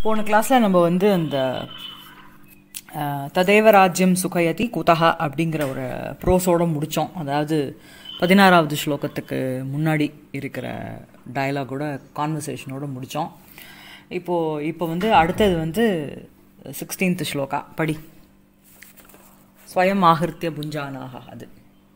போன கிளாஸில் நம்ம வந்து அந்த அஹ், ததேவ ராஜ்யம் சுகயதி குதஹா அப்படிங்கிற ஒரு ப்ரோஸோட முடித்தோம் அதாவது பதினாறாவது ஸ்லோகத்துக்கு முன்னாடி இருக்கிற டயலாகோட கான்வர்சேஷனோட முடித்தோம் இப்போது இப்போ வந்து அடுத்தது வந்து சிக்ஸ்டீன்த் ஸ்லோகா படி ஸ்வயம் ஆகிருத்திய புஞ்சானாக அது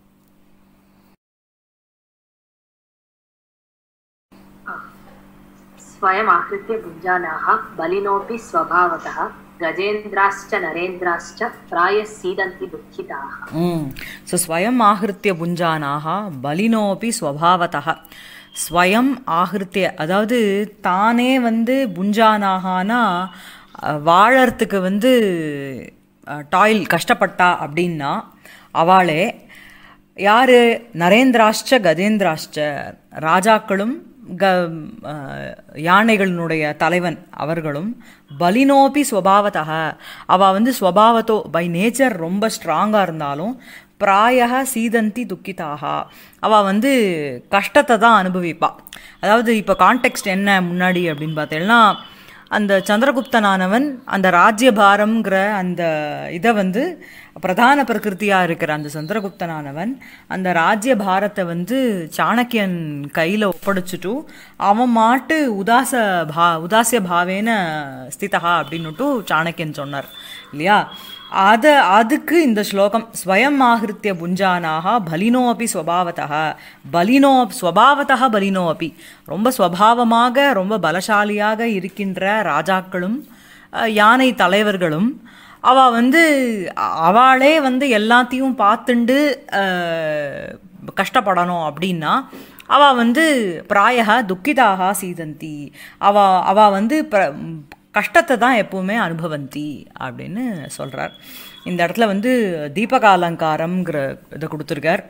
स्वयमाहृत्य भुञ्जानाः बलिनोऽपि स्वभावतः गजेन्द्राश्च नरेन्द्राश्च प्रायः सीदन्ति दुःखिताः ம் ஸோ ஸ்வயம் ஆகிருத்திய புஞ்சானாக பலினோபி ஸ்வபாவத்தः ஸ்வயம் ஆகிருத்திய அதாவது தானே வந்து புஞ்சானாகனா அஹ், வாழறதுக்கு வந்து டாயில் கஷ்டப்பட்டா அப்படின்னா அவளே யாரு நரேந்திராஷ்ட கஜேந்திராஷ்ட ராஜாக்களும் க அஹ், யானைகளினுடைய தலைவன் அவர்களும் பலினோபி ஸ்வபாவத்தக அவ வந்து ஸ்வபாவத்தோ பை நேச்சர் ரொம்ப ஸ்ட்ராங்காக இருந்தாலும் பிராயக சீதந்தி துக்கிதாக அவ வந்து கஷ்டத்தை தான் அனுபவிப்பா அதாவது இப்போ கான்டெக்ஸ்ட் என்ன முன்னாடி அப்படின்னு பார்த்தேன்னா அந்த சந்திரகுப்தனானவன் அந்த ராஜ்யபாரம்ங்கிற அந்த இதை வந்து பிரதான பிரகிருத்தியாக இருக்கிற அந்த சந்திரகுப்தனானவன் அந்த ராஜ்ய பாரத்தை வந்து சாணக்கியன் கையில் ஒப்படைச்சிட்டு அவன் மாட்டு உதாச பா உதாசிய பாவேன ஸ்திதா அப்படின்னுட்டு சாணக்கியன் சொன்னார் இல்லையா அத அதுக்கு இந்த ஸ்லோகம் ஸ்வயம் ஆகிருத்திய புஞ்சானாக பலினோ அப்பி ஸ்வபாவத்தः பலினோ ஸ்வபாவத்தः பலினோ அப்பி ரொம்ப ஸ்வபாவமாக ரொம்ப பலசாலியாக இருக்கின்ற ராஜாக்களும் அஹ், யானை தலைவர்களும் அவ வந்து அ- அவளே வந்து எல்லாத்தையும் பார்த்துண்டு அஹ், கஷ்டப்படணும் அப்படின்னா அவ வந்து பிராயக துக்கிதாக சீதந்தி அவ அவ வந்து பிர- கஷ்டத்தை தான் எப்பவுமே அனுபவந்தி அப்படின்னு சொல்றார் இந்த இடத்துல வந்து தீபக அலங்காரம்ங்கிற இதை கொடுத்துருக்கார்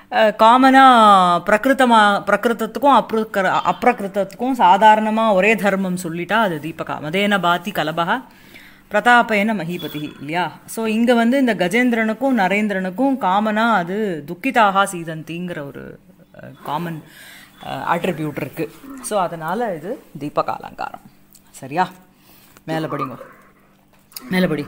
காமனாக பிரகிருத்தமா பிரகிருத்தத்துக்கும் அப்ருக்க அப்ரகிருத்தத்துக்கும் சாதாரணமாக ஒரே தர்மம் சொல்லிட்டா அது தீபகா மதேன பாதி கலபகா பிரதாபேன மகிபதி இல்லையா ஸோ இங்கே வந்து இந்த கஜேந்திரனுக்கும் நரேந்திரனுக்கும் காமனாக அது துக்கிதாக சீதந்திங்கிற ஒரு காமன் அட்ரிபியூட் இருக்கு ஸோ அதனால் இது தீபக அலங்காரம் சரியா மேலே படிங்க மேலே படி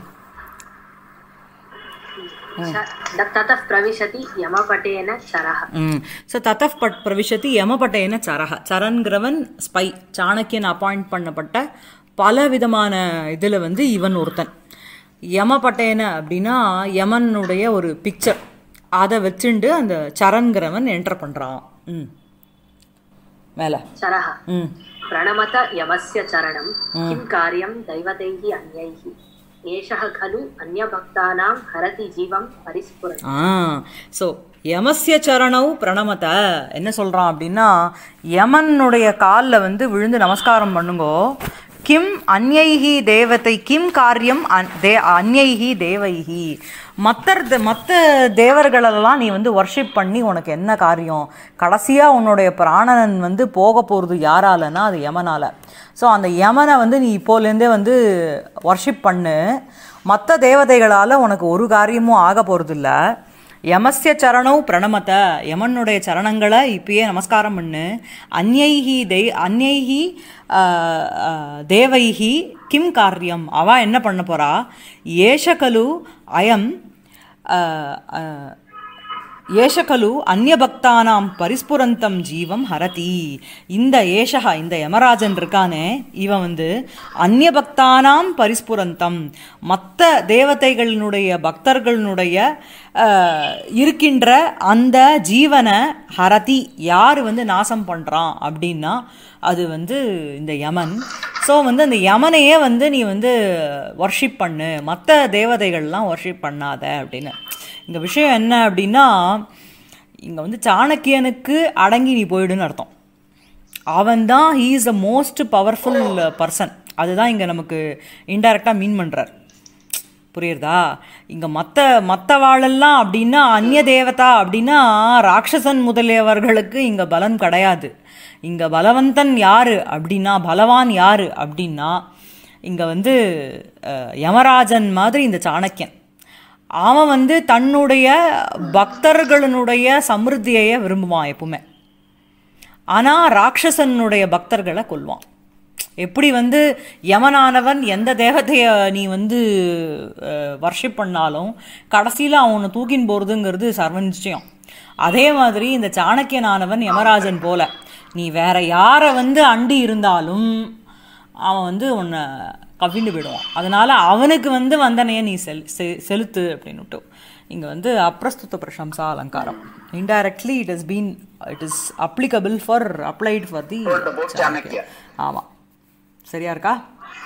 च- ततः प्रविशति यमपटेन चरः ம் ஸோ தத்தஃப் பட் பிரவிஷத்தி யமபட்டேன சரக சரண்கிறவன் ஸ்பை சாணக்கியன் அப்பாயிண்ட் பண்ணப்பட்ட பல விதமான இதில் வந்து இவன் ஒருத்தன் யமபட்டேன அப்படின்னா யமனுடைய ஒரு பிக்சர் அதை வச்சுண்டு அந்த சரண்கிறவன் என்டர் பண்ணுறான் ம் மேலே चरः ம் प्रणमत यमस्य चरणं किं कार्यं दैवतैः अन्यैः एषः खलु अन्यभक्तानां हरति जीवं परिस्फुरति ஆ ஸோ யமஸ்ய சரணவ் பிரணமத என்ன சொல்கிறான் அப்படின்னா யமனுடைய காலில் வந்து விழுந்து நமஸ்காரம் பண்ணுங்கோ கிம் அந்யைஹி தேவதை கிம் காரியம் அன் தே அந்யைஹி தேவைஹி மற்ற மற்ற தேவர்களெல்லாம் நீ வந்து வர்ஷிப் பண்ணி உனக்கு என்ன காரியம் கடைசியாக உன்னுடைய பிராணனன் வந்து போக போகிறது யாராலன்னா அது யமனால ஸோ அந்த யமனை வந்து நீ இப்போலேருந்தே வந்து வர்ஷிப் பண்ணு மற்ற தேவதைகளால் உனக்கு ஒரு காரியமும் ஆக போகிறதில்ல யமஸ்ய சரணவ் பிரணமத யமனுடைய சரணங்களை இப்பயே நமஸ்காரம் பண்ணு அந்யைஹி தெய் அந்யைஹி ஆஹ், ஆஹ், தேவைஹி கிம் காரியம் அவ என்ன பண்ண போறா ஏஷகலு அயம் ஆஹ், ஆஹ், ஏஷகலு அந்நியபக்தானாம் பரிஸ்புரந்தம் ஜீவம் ஹரதி இந்த ஏஷகா இந்த யமராஜன் இருக்கானே இவன் வந்து அந்நியபக்தானாம் பரிஸ்புரந்தம் மற்ற தேவதைகளினுடைய பக்தர்களுடைய அஹ், இருக்கின்ற அந்த ஜீவனை ஹரதி யார் வந்து நாசம் பண்ணுறான் அப்படின்னா அது வந்து இந்த யமன் ஸோ வந்து அந்த யமனையே வந்து நீ வந்து வர்ஷிப் பண்ணு மற்ற தேவதைகள்லாம் வர்ஷிப் பண்ணாத அப்படின்னு இங்கே விஷயம் என்ன அப்படின்னா இங்கே வந்து சாணக்கியனுக்கு அடங்கி நீ போயிடுன்னு அர்த்தம் அவன் தான் he is the most powerful person அதுதான் இங்கே நமக்கு இன்டைரக்டாக மீன் பண்ணுறார் புரியுறதா இங்கே மற்ற மற்றவாளெல்லாம் அப்படின்னா அந்நிய தேவதா அப்படின்னா ராட்சசன் முதலியவர்களுக்கு இங்கே பலம் கிடையாது இங்கே பலவந்தன் யாரு அப்படின்னா பலவான் யாரு அப்படின்னா இங்கே வந்து அஹ், யமராஜன் மாதிரி இந்த சாணக்கியன் அவன் வந்து தன்னுடைய பக்தர்களுடைய சமிருத்தியையே விரும்புவான் எப்பவுமே ஆனால் ராட்சசனுடைய பக்தர்களை கொல்வான் எப்படி வந்து யமனானவன் எந்த தேவதையை நீ வந்து வர்ஷிப் பண்ணாலும் கடைசியில் அவனை தூக்கின் போகிறதுங்கிறது சர்வ நிச்சயம் அதே மாதிரி இந்த சாணக்கியனானவன் யமராஜன் போல நீ வேற யாரை வந்து அண்டி இருந்தாலும் அவன் வந்து உன்னை கவிண்டு போயிடுவான் அதனால அவனுக்கு வந்து வந்தனையை நீ செல் செ- செலுத்து அப்படின்னுட்டு இங்கே வந்து அப்பிரஸ்துத பிரசம்சா அலங்காரம் indirectly it is been it is applicable for applied for the about Chanakya. ஆமாம் சரியா இருக்கா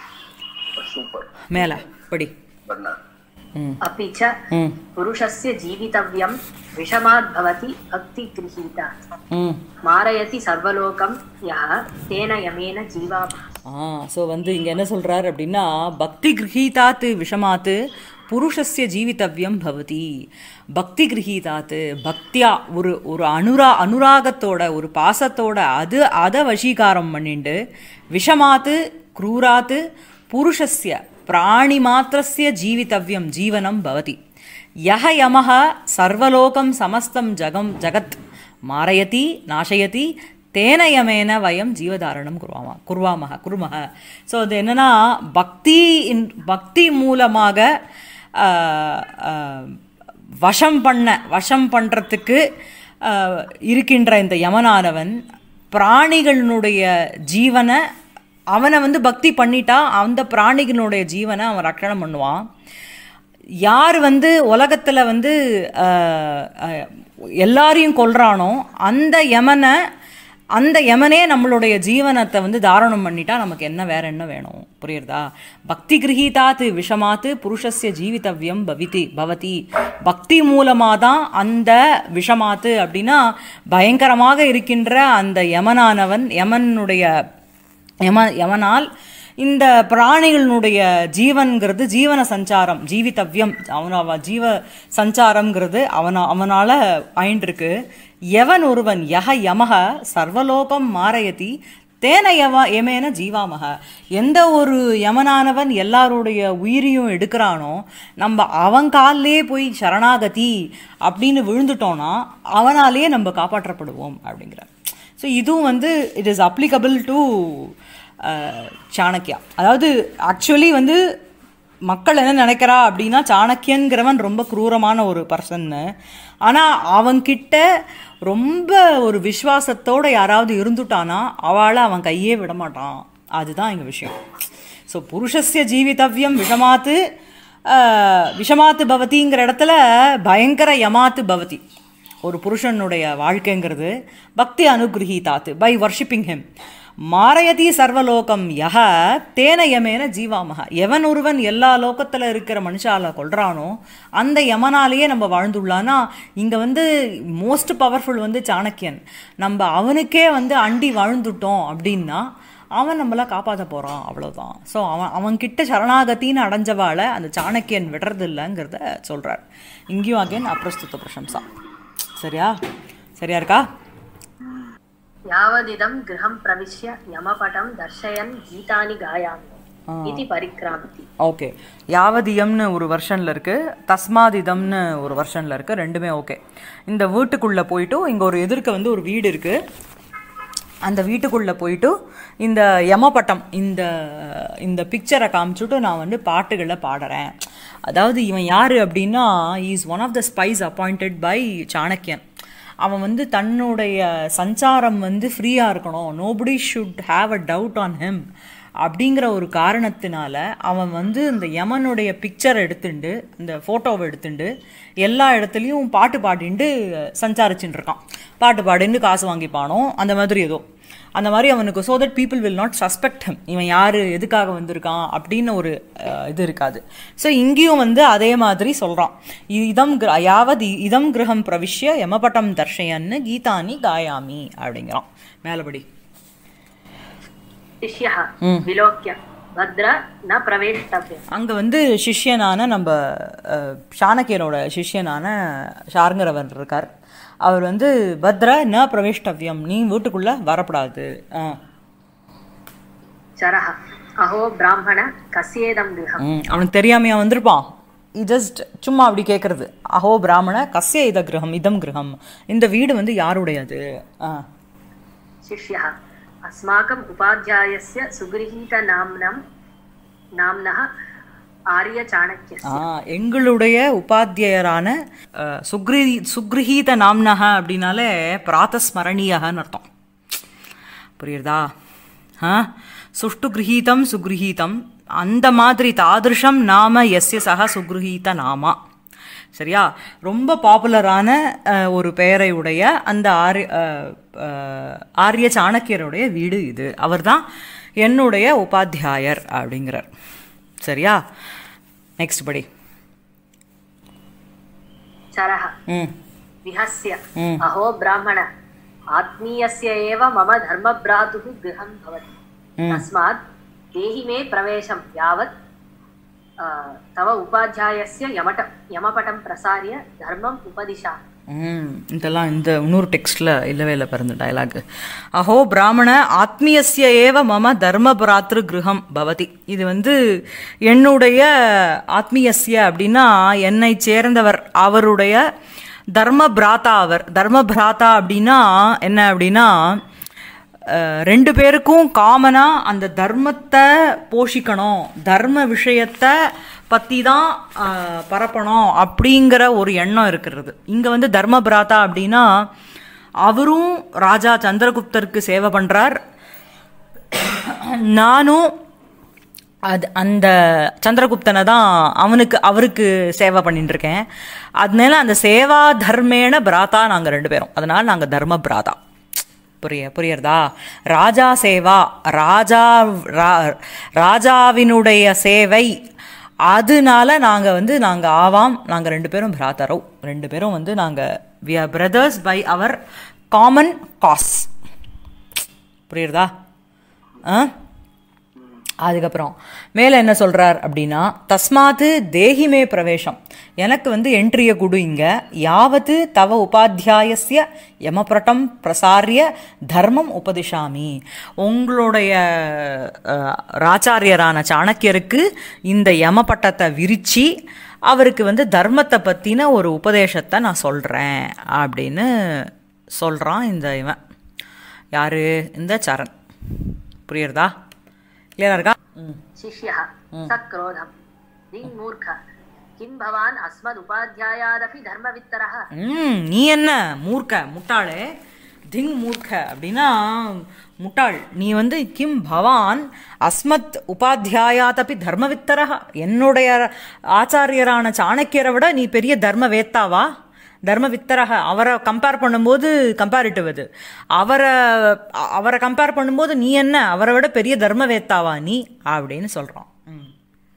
Super. மேலே படி Varna. अपि च ம் पुरुषस्य जीवितव्यं विषमात् भवति भक्तिगृहीतात् ம் मारयति सर्वलोकं यः तेन यमेन जीवामः ஆ ஸோ வந்து இங்கே என்ன சொல்றார் அப்படின்னா பக்தி கிரகீதாத்து விஷமாத்து புருஷஸ்ய ஜீவித்தவ்யம் பவதி பக்தி கிரகீதாத்து பக்தியா ஒரு ஒரு அனுரா அனுராகத்தோட ஒரு பாசத்தோட அது அதை வசீகாரம் பண்ணிண்டு விஷமாத்து क्रूरात् புருஷஸ்ய பிராணி மாத்திரஸ்ய ஜீவித்தவ்யம் ஜீவனம் பவதி யஹ யமஹ சர்வலோகம் சமஸ்தம் ஜகம் ஜகத் மாரயதி நாசயதி தேன யமேன வயம் ஜீவதாரணம் குருவாமா குருவாமக குருமக ஸோ அது என்னன்னா பக்தி இன் பக்தி மூலமாக ஆஹ், ஆஹ், வசம் பண்ண வசம் பண்ணுறதுக்கு இருக்கின்ற இந்த யமனானவன் பிராணிகளினுடைய ஜீவனை அவனை வந்து பக்தி பண்ணிட்டா அந்த பிராணிகளுடைய ஜீவனை அவன் ரட்சணம் பண்ணுவான் யார் வந்து உலகத்தில் வந்து அஹ், அஹ், எல்லாரையும் கொல்றானோ அந்த யமனை அந்த யமனே நம்மளுடைய ஜீவனத்தை வந்து தாரணம் பண்ணிட்டா நமக்கு என்ன வேற என்ன வேணும் புரியுறதா பக்தி கிரகீதாத்து விஷமாத்து புருஷஸ்ய ஜீவிதவ்யம் பவிதி பவதி பக்தி மூலமாக தான் அந்த விஷமாத்து அப்படின்னா பயங்கரமாக இருக்கின்ற அந்த யமனானவன் யமனுடைய யம யமனால் இந்த பிராணிகளினுடைய ஜீவன்கிறது ஜீவன சஞ்சாரம் ஜீவித்தவ்யம் அவன அவ ஜீவ சஞ்சாரம்ங்கிறது அவன அவனால ஆயின்றிருக்கு எவன் ஒருவன் யக யமக சர்வலோகம் மாரயதி தேன யவ யமேன ஜீவாமக எந்த ஒரு யமனானவன் எல்லாருடைய உயிரையும் எடுக்கிறானோ நம்ம அவன் காலிலே போய் சரணாகதி அப்படின்னு விழுந்துட்டோம்னா அவனாலேயே நம்ம காப்பாற்றப்படுவோம் அப்படிங்கிறார் ஸோ இதுவும் வந்து it is applicable to Chanakya அதாவது ஆக்சுவலி வந்து மக்கள் என்ன நினைக்கிறா அப்படின்னா சாணக்கியன்கிறவன் ரொம்ப குரூரமான ஒரு பர்சன்னு ஆனால் அவன்கிட்ட ரொம்ப ஒரு விசுவாசத்தோட யாராவது இருந்துட்டானா அவளை அவன் கையே விட மாட்டான் அதுதான் எங்கள் விஷயம் ஸோ புருஷஸ்ய ஜீவிதவ்யம் விஷமாத்து ஆஹ், விஷமாத்து பவதிங்கிற இடத்துல பயங்கர யமாத்து பவதி ஒரு புருஷனுடைய வாழ்க்கைங்கிறது பக்தி அனுகிரகீதாத்து பை வர்ஷிப்பிங் ஹிம் மாரயதி சர்வலோகம் யஹ தேன யமேன ஜீவாமக எவன் ஒருவன் எல்லா லோகத்தில் இருக்கிற மனுஷால கொள்றானோ அந்த யமனாலேயே நம்ம வாழ்ந்துள்ளானா இங்கே வந்து மோஸ்ட் பவர்ஃபுல் வந்து சாணக்கியன் நம்ம அவனுக்கே வந்து அண்டி வாழ்ந்துட்டோம் அப்படின்னா அவன் நம்மள காப்பாற்ற போகிறான் அவ்வளோதான் ஸோ அவன் அவன்கிட்ட சரணாகத்தின்னு அடைஞ்சவாளை அந்த சாணக்கியன் விடுறது இல்லைங்கிறத சொல்கிறார் இங்கேயும் அகைன் அப்பிரஸ்துத பிரசம்சா சரியா சரியா இருக்கா यावदिदं गृहं प्रविश्य यमपटं दर्शयन् गीतानि गायामि इति परिक्रामति ஓகே யாவதியம்னு ஒரு வெர்ஷனில் இருக்குது தஸ்மாதிதம்னு ஒரு வெர்ஷனில் இருக்குது ரெண்டுமே ஓகே இந்த வீட்டுக்குள்ளே போயிட்டு இங்கே ஒரு எதிர்க்க வந்து ஒரு வீடு இருக்குது அந்த வீட்டுக்குள்ளே போயிட்டு இந்த யமபட்டம் இந்த இந்த பிக்சரை காமிச்சுட்டு நான் வந்து பாட்டுகளை பாடுறேன் அதாவது இவன் யார் அப்படின்னா is one of the spies appointed by சாணக்கியன் அவன் வந்து தன்னுடைய சஞ்சாரம் வந்து ஃப்ரீயாக இருக்கணும் nobody should have a doubt on him அப்படிங்கிற ஒரு காரணத்தினால அவன் வந்து இந்த யமனுடைய பிக்சர் எடுத்துண்டு இந்த ஃபோட்டோவை எடுத்துண்டு எல்லா இடத்துலையும் பாட்டு பாடிண்டு சஞ்சாரிச்சுட்டு இருக்கான் பாட்டு பாடின்னு காசு வாங்கிப்பானோ அந்த மாதிரி ஏதோ அந்த மாதிரி அவனுக்கு so that people will not suspect him இவன் யார் எதுக்காக வந்திருக்கான் அப்படின்னு ஒரு அஹ், இது இருக்காது ஸோ இங்கேயும் வந்து அதே மாதிரி சொல்கிறான் இதம் கிர- யாவது இதம் கிரகம் பிரவிஷ்ய யமபட்டம் தர்ஷயன்னு கீதானி காயாமி அப்படிங்கிறான் மேலபடி शिष्यः विलोक्य भद्र न प्रवेष्टव्यम् அங்கே வந்து சிஷ்யனான நம்ம அஹ், சாணக்கியனோட சிஷ்யனான ஷார்ங்கிறவர் இருக்கார் அவர் வந்து பத்ர ந பிரவேஷ்டவ்யம் நீ வீட்டுக்குள்ளே வரக்கூடாது ஆ चरः अहो ब्राह्मण कस्येदं गृहम् ம், அவனுக்கு தெரியாமையா வந்திருப்பான் ஜஸ்ட் சும்மா அப்படி கேட்கறது அஹோ பிராமண கஸ்ய இத கிரகம் இதம் கிரகம் இந்த வீடு வந்து யாருடையது ஆ शिष्यः अस्माकम् उपाध्यायस्य सुगृहीतनाम्नं नाम्नः आर्यचाणक्यस्य ஆ எங்களுடைய உபாத்தியரான அஹ், சுக்ரி சுக்ரிஹீத நாம்னக அப்படின்னாலே பிராத்தஸ்மரணீயகன்னு அர்த்தம் புரியுறதா ஆ சுஷ்டு கிரகீதம் சுக்ரிஹீதம் அந்த மாதிரி தாதிருஷம் நாம எஸ்ய சக சுக்ரிஹீத நாமா சரியா ரொம்ப பாப்புலரான அஹ், ஒரு பெயரை உடைய அந்த ஆரிய அஹ், அஹ், ஆரிய சாணக்கியருடைய வீடு இது அவர்தான் என்னுடைய உபாத்தியாயர் அப்படிங்கிறார் சரியா நெக்ஸ்ட் படி चरः ம் विहस्य Mm. अहो ब्राह्मण आत्मीयस्य एव मम धर्मभ्रातुः गृहं भवति Mm. तस्मात् देहि मे प्रवेशं यावत् अ, तव उपाध्यायस्य यमट यमपटं प्रसार्य धर्मम् उपदिशामि ம் இதெல்லாம் இந்த இன்னொரு டெக்ஸ்டில் இல்லவே இல்லை பிறந்த டயலாக் அஹோ பிராமண ஆத்மீயஸ்ய ஏவ மம தர்மபுராத்திரு கிருஹம் பவதி இது வந்து என்னுடைய ஆத்மீயஸ்ய அப்படின்னா என்னை சேர்ந்தவர் அவருடைய தர்ம பிராத்தா அவர் தர்ம பிராத்தா அப்படின்னா என்ன அப்படின்னா அஹ், ரெண்டு பேருக்கும் காமனா அந்த தர்மத்தை போஷிக்கணும் தர்ம விஷயத்தை பற்றி தான் அஹ், பரப்பணும் அப்படிங்கிற ஒரு எண்ணம் இருக்கிறது இங்கே வந்து தர்ம பிராத்தா அப்படின்னா அவரும் ராஜா சந்திரகுப்தருக்கு சேவை பண்ணுறார் நானும் அது அந்த சந்திரகுப்தனை தான் அவனுக்கு அவருக்கு சேவை பண்ணிட்டு இருக்கேன் அதனால அந்த சேவா தர்மேன பிராத்தா நாங்கள் ரெண்டு பேரும் அதனால நாங்கள் தர்ம பிராதா புரிய புரியுறதா ராஜா சேவா ராஜா ரா- ராஜாவினுடைய சேவை அதனால நாங்கள் வந்து நாங்கள் ஆவாம் நாங்கள் ரெண்டு பேரும் பிராத்தரோ ரெண்டு பேரும் வந்து நாங்கள் we are brothers by our common cause புரியுறதா ஆ அதுக்கப்புறம் மேலே என்ன சொல்கிறார் அப்படின்னா தஸ்மாத்து தேகிமே பிரவேசம் எனக்கு வந்து என்ட்ரியை கொடு இங்கே யாவத்து தவ உபாத்தியாயஸ்ய யமபிரட்டம் பிரசாரிய தர்மம் உபதிஷாமி உங்களுடைய அஹ், ராச்சாரியரான சாணக்கியருக்கு இந்த யமபட்டத்தை விரிச்சு அவருக்கு வந்து தர்மத்தை பற்றின ஒரு உபதேசத்தை நான் சொல்கிறேன் அப்படின்னு சொல்கிறான் இந்த இவன் யாரு இந்த சரண் புரியுறதா கிளியரா இருக்கா ம் शिष्यः सक्रोधम् दिङ्मूर्ख किं भवान् अस्मदुपाध्यायादपि धर्मवित्तरः ம் நீ என்ன மூர்க்க முட்டாளே திங் மூர்க்க அப்படின்னா முட்டாள் நீ வந்து கிம் பவான் அஸ்மத் உபாத்தியாயாதபி தர்மவித்தரக என்னுடைய ஆச்சாரியரான சாணக்கியரை விட நீ பெரிய தர்மவேத்தாவா தர்மவித்தரக அவரை கம்பேர் பண்ணும்போது கம்பேரிட்டிவ் அது அவரை அ- அவரை கம்பேர் பண்ணும்போது நீ என்ன அவரை விட பெரிய தர்மவேத்தாவா நீ அப்படின்னு சொல்கிறான் ம்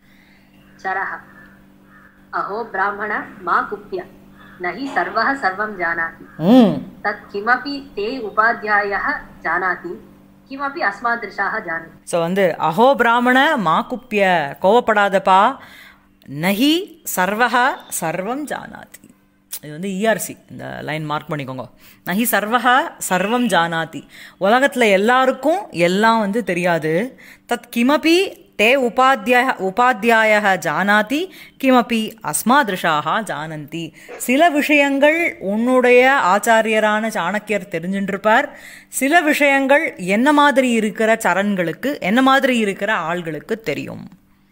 चरः अहो ब्राह्मण मा कुप्य न हि सर्वः सर्वं जानाति ம் तत् किमपि ते उपाध्यायः जानाति किमपि अस्मादृशाः जानन्ति ஸோ வந்து அஹோ பிராமண மா குப்பிய கோவப்படாதப்பா நஹி சர்வக சர்வம் ஜானாதி இது வந்து இஆர்சி இந்த லைன் மார்க் பண்ணிக்கோங்க நஹி சர்வக சர்வம் ஜானாதி உலகத்தில் எல்லாருக்கும் எல்லாம் வந்து தெரியாது தத் கிமபி தே உபாத்தியாய உபாத்தியாய ஜானாதி கிமபி அஸ்மாதிருஷாக ஜானந்தி சில விஷயங்கள் உன்னுடைய ஆச்சாரியரான சாணக்கியர் தெரிஞ்சுட்டுருப்பார் சில விஷயங்கள் என்ன மாதிரி இருக்கிற சரண்களுக்கு என்ன மாதிரி இருக்கிற ஆள்களுக்கு தெரியும்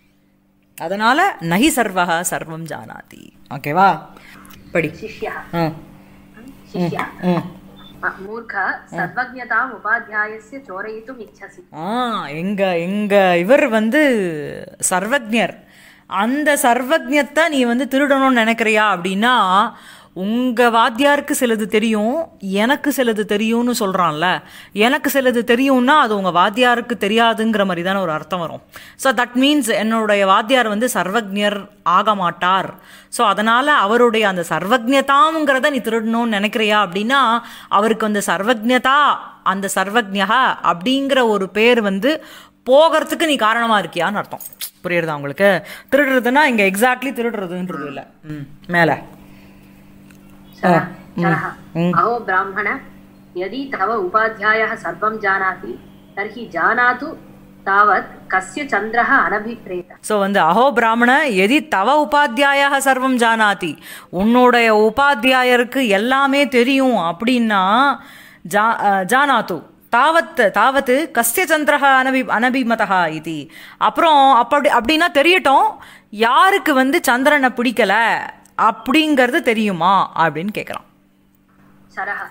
அதனால நஹி சர்வக சர்வம் ஜானாதி ஓகேவா படி शिष्यः ஆ शिष्यः ம் मूर्ख सर्वज्ञताम् उपाध्यायस्य चोरयितुम् इच्छसि ஆ எங்க எங்க இவர் வந்து சர்வஜர் அந்த சர்வஜத்தை நீ வந்து திருடணும்னு நினைக்கிறியா அப்படின்னா உங்க வாத்தியாருக்கு சிலது தெரியும் எனக்கு சிலது தெரியும்னு சொல்றான்ல எனக்கு சிலது தெரியும்னா அது உங்க வாத்தியாருக்கு தெரியாதுங்கிற மாதிரி தானே ஒரு அர்த்தம் வரும் ஸோ தட் மீன்ஸ் என்னுடைய வாத்தியார் வந்து சர்வஜர் ஆக மாட்டார் ஸோ அதனால அவருடைய அந்த சர்வஜதாங்கிறத நீ திருடணும்னு நினைக்கிறியா அப்படின்னா அவருக்கு அந்த சர்வஜதா அந்த சர்வஜா அப்படிங்கிற ஒரு பேர் வந்து போகிறதுக்கு நீ காரணமா இருக்கியான்னு அர்த்தம் புரியுறதா உங்களுக்கு திருடுறதுன்னா இங்க எக்ஸாக்ட்லி திருடுறதுன்றது இல்லை ம் மேலே शरः शरः अहो ब्राह्मण यदि तव उपाध्यायः सर्वं जानाति तर्हि जानातु तावत् कस्य चन्द्रः अनभिप्रेत ஸோ வந்து அஹோ பிராமண எதி தவ உபாத்தியாய சர்வம் ஜானாதி உன்னுடைய உபாத்தியாயருக்கு எல்லாமே தெரியும் அப்படின்னா ஜா அஹ், ஜானாத்து தாவத் தாவத்து கஸ்ய சந்திரஹ அனபி அனபிமதா இது அப்புறம் அப்படி அப்படின்னா தெரியட்டும் யாருக்கு வந்து சந்திரனை பிடிக்கல அப்படிங்கிறது தெரியுமா அப்படின்னு கேட்குறான் चरः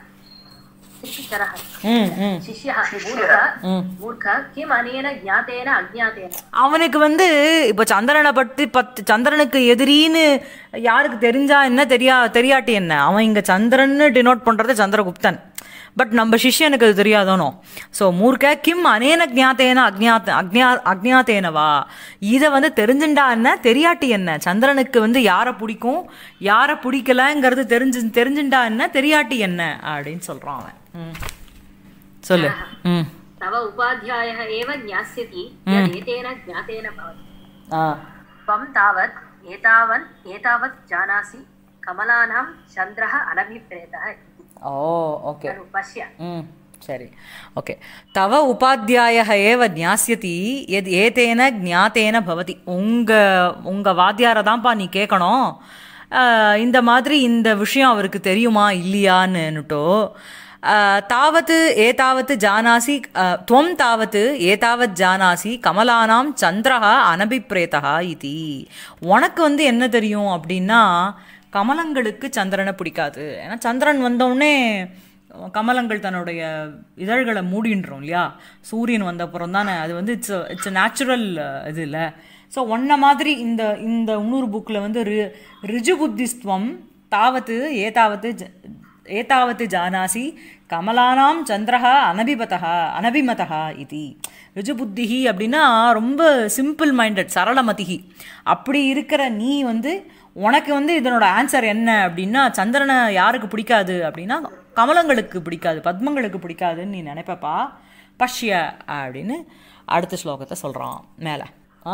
चरः ம் ம் शिष्यः मूर्ख मूर्ख किम् अनेन ज्ञातेन अज्ञातेन அவனுக்கு வந்து இப்போ சந்திரனை பற்றி பத்து சந்திரனுக்கு எதிரின்னு யாருக்கு தெரிஞ்சா என்ன தெரியா தெரியாட்டி என்ன அவன் இங்கே சந்திரன்னு டினோட் பண்ணுறது சந்திரகுப்தன் பட் நம்ம சிஷ்யனுக்கு அது தெரியாதானோ ஸோ மூர்க்க கிம் அனேன ஜாத்தேன அக்ஞாத் அக்ஞா அக்ஞாத்தேனவா இதை வந்து தெரிஞ்சுண்டா என்ன தெரியாட்டி என்ன சந்திரனுக்கு வந்து யாரை பிடிக்கும் யாரை பிடிக்கலங்கிறது தெரிஞ்சு தெரிஞ்சுண்டா என்ன தெரியாட்டி என்ன அப்படின்னு சொல்கிறான் அவன் ம் சொல்லு ம் तव उपाध्यायः एव ज्ञास्यति यदेतेन ज्ञातेन भवति ஆ त्वं तावत् एतावन् एतावत् जानासि कमलानां चन्द्रः अनभिप्रेतः इति ஓ ஓகே खलु पश्य ம் சரி ஓகே தவ உபாத்தியாய ஏவ ஞாஸ்யதி எத் ஏதேன ஜாத்தேன பவதி உங்க உங்க வாத்தியாரை தான்ப்பா நீ கேட்கணும் ஆஹ், இந்த மாதிரி இந்த விஷயம் அவருக்கு தெரியுமா இல்லையான்னுட்டோ ஆஹ், தாவத்து ஏதாவத்து ஜானாசி ஆஹ், துவம் தாவத்து ஏதாவத் ஜானாசி கமலானாம் சந்திரஹா அனபிப்ரேதா இதி உனக்கு வந்து என்ன தெரியும் அப்படின்னா கமலங்களுக்கு சந்திரனை பிடிக்காது ஏன்னா சந்திரன் வந்தவுடனே கமலங்கள் தன்னுடைய இதழ்களை மூடின்றோம் இல்லையா சூரியன் வந்த அப்புறம் தானே அது வந்து இட்ஸ் இட்ஸ் நேச்சுரல் இது இல்லை ஸோ ஒன்ன மாதிரி இந்த இந்த இன்னொரு புக்கில் வந்து ரி ரிஜு புத்திஸ்துவம் தாவத்து ஏதாவது ஜ- ஏதாவது ஜானாசி கமலானாம் சந்திரஹா அனபிபதா அனபிமதா இது ரிஜுபுத்திஹி அப்படின்னா ரொம்ப சிம்பிள் மைண்டட் சரளமதிஹி அப்படி இருக்கிற நீ வந்து உனக்கு வந்து இதனோட ஆன்சர் என்ன அப்படின்னா சந்திரனை யாருக்கு பிடிக்காது அப்படின்னா கமலங்களுக்கு பிடிக்காது பத்மங்களுக்கு பிடிக்காதுன்னு நீ நினைப்பப்பா பஷ்ய அப்படின்னு அடுத்த ஸ்லோகத்தை சொல்கிறான் மேலே ஆ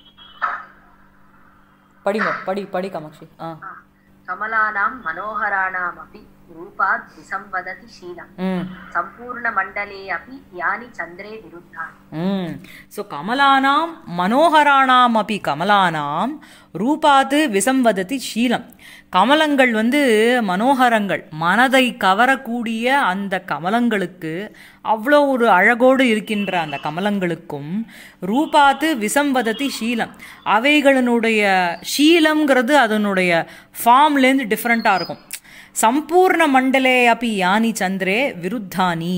படிங்க படி படி காமாட்சி ஆ कमलानां मनोहराणामपि रूपात् विसंवदति शीलम् ம் सम्पूर्णमण्डले अपि यानि चन्द्रे विरुद्धानि ம் ஸோ கமலானாம் மனோகராணாம் அப்படி கமலானாம் ரூபாத்து விசம்வததி ஷீலம் கமலங்கள் வந்து மனோகரங்கள் மனதை கவரக்கூடிய அந்த கமலங்களுக்கு அவ்வளோ ஒரு அழகோடு இருக்கின்ற அந்த கமலங்களுக்கும் ரூபாத்து விசம்வததி ஷீலம் அவைகளினுடைய ஷீலம்ங்கிறது அதனுடைய ஃபார்ம்லேருந்து டிஃப்ரெண்ட்டாக இருக்கும் சம்பூர்ண மண்டலே அப்பி யானி சந்திரே விருத்தானி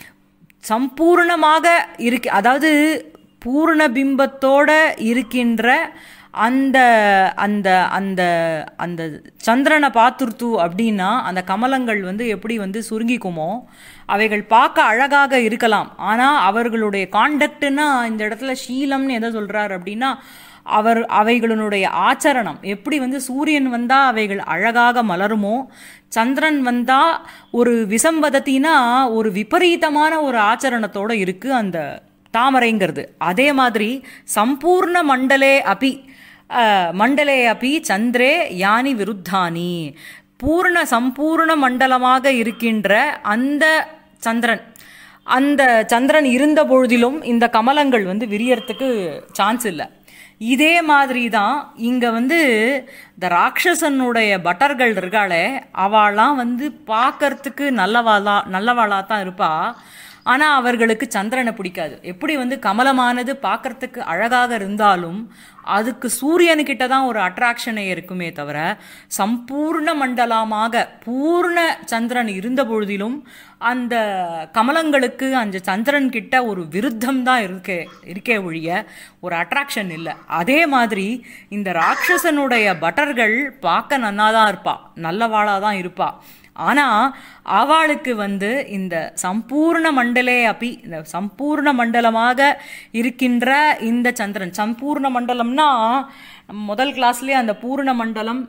சம்பூர்ணமாக இருக்கு அதாவது பூர்ண பிம்பத்தோட இருக்கின்ற அந்த அந்த அந்த அந்த சந்திரனை பார்த்துருத்து அப்படின்னா அந்த கமலங்கள் வந்து எப்படி வந்து சுருங்கிக்குமோ அவைகள் பார்க்க அழகாக இருக்கலாம் ஆனால் அவர்களுடைய காண்டக்ட்னா இந்த இடத்துல ஷீலம்னு எதை சொல்றார் அப்படின்னா அவர் அவைகளினுடைய ஆச்சரணம் எப்படி வந்து சூரியன் வந்தா அவைகள் அழகாக மலருமோ சந்திரன் வந்தா ஒரு விசம்பதத்தினா ஒரு விபரீதமான ஒரு ஆச்சரணத்தோட இருக்கு அந்த தாமரைங்கிறது அதே மாதிரி சம்பூர்ண மண்டலே அபி அஹ், மண்டலே அபி சந்திரே யானி விருத்தானி பூர்ண சம்பூர்ண மண்டலமாக இருக்கின்ற அந்த சந்திரன் அந்த சந்திரன் இருந்த பொழுதிலும் இந்த கமலங்கள் வந்து விரியறதுக்கு சான்ஸ் இல்லை இதே மாதிரி தான் இங்கே வந்து இந்த ராட்சசனுடைய பட்டர்கள் இருக்காளே அவளாம் வந்து பார்க்கறதுக்கு நல்லவாளா நல்லவாளா தான் இருப்பா ஆனால் அவர்களுக்கு சந்திரனை பிடிக்காது எப்படி வந்து கமலமானது பார்க்கறதுக்கு அழகாக இருந்தாலும் அதுக்கு சூரியனுக்கிட்ட தான் ஒரு அட்ராக்ஷனே இருக்குமே தவிர சம்பூர்ண மண்டலமாக பூர்ண சந்திரன் இருந்த பொழுதிலும் அந்த கமலங்களுக்கு அந்த சந்திரன் கிட்ட ஒரு விருத்தம் தான் இருக்கே இருக்கே ஒழிய ஒரு அட்ராக்ஷன் இல்லை அதே மாதிரி இந்த ராட்சசனுடைய பட்டர்கள் பார்க்க நன்னா தான் இருப்பா நல்லவாளாக தான் இருப்பா ஆனால் அவளுக்கு வந்து இந்த சம்பூர்ண மண்டலே அப்பி இந்த சம்பூர்ண மண்டலமாக இருக்கின்ற இந்த சந்திரன் சம்பூர்ண மண்டலம்னா நம்ம முதல் கிளாஸ்லேயே அந்த பூர்ண மண்டலம்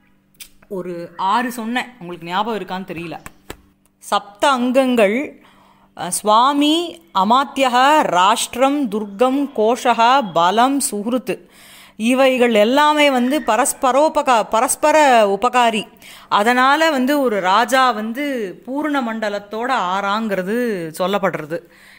ஒரு ஆறு சொன்னேன் உங்களுக்கு ஞாபகம் இருக்கான்னு தெரியல சப்த அங்கங்கள் அஹ், சுவாமி அமாத்தியக ராஷ்டிரம் துர்க்கம் கோஷக பலம் சுஹ்ருத் இவைகள் எல்லாமே வந்து பரஸ்பரோபகா பரஸ்பர உபகாரி அதனால் வந்து ஒரு ராஜா வந்து பூர்ண மண்டலத்தோட ஆறாங்கிறது சொல்லப்படுறது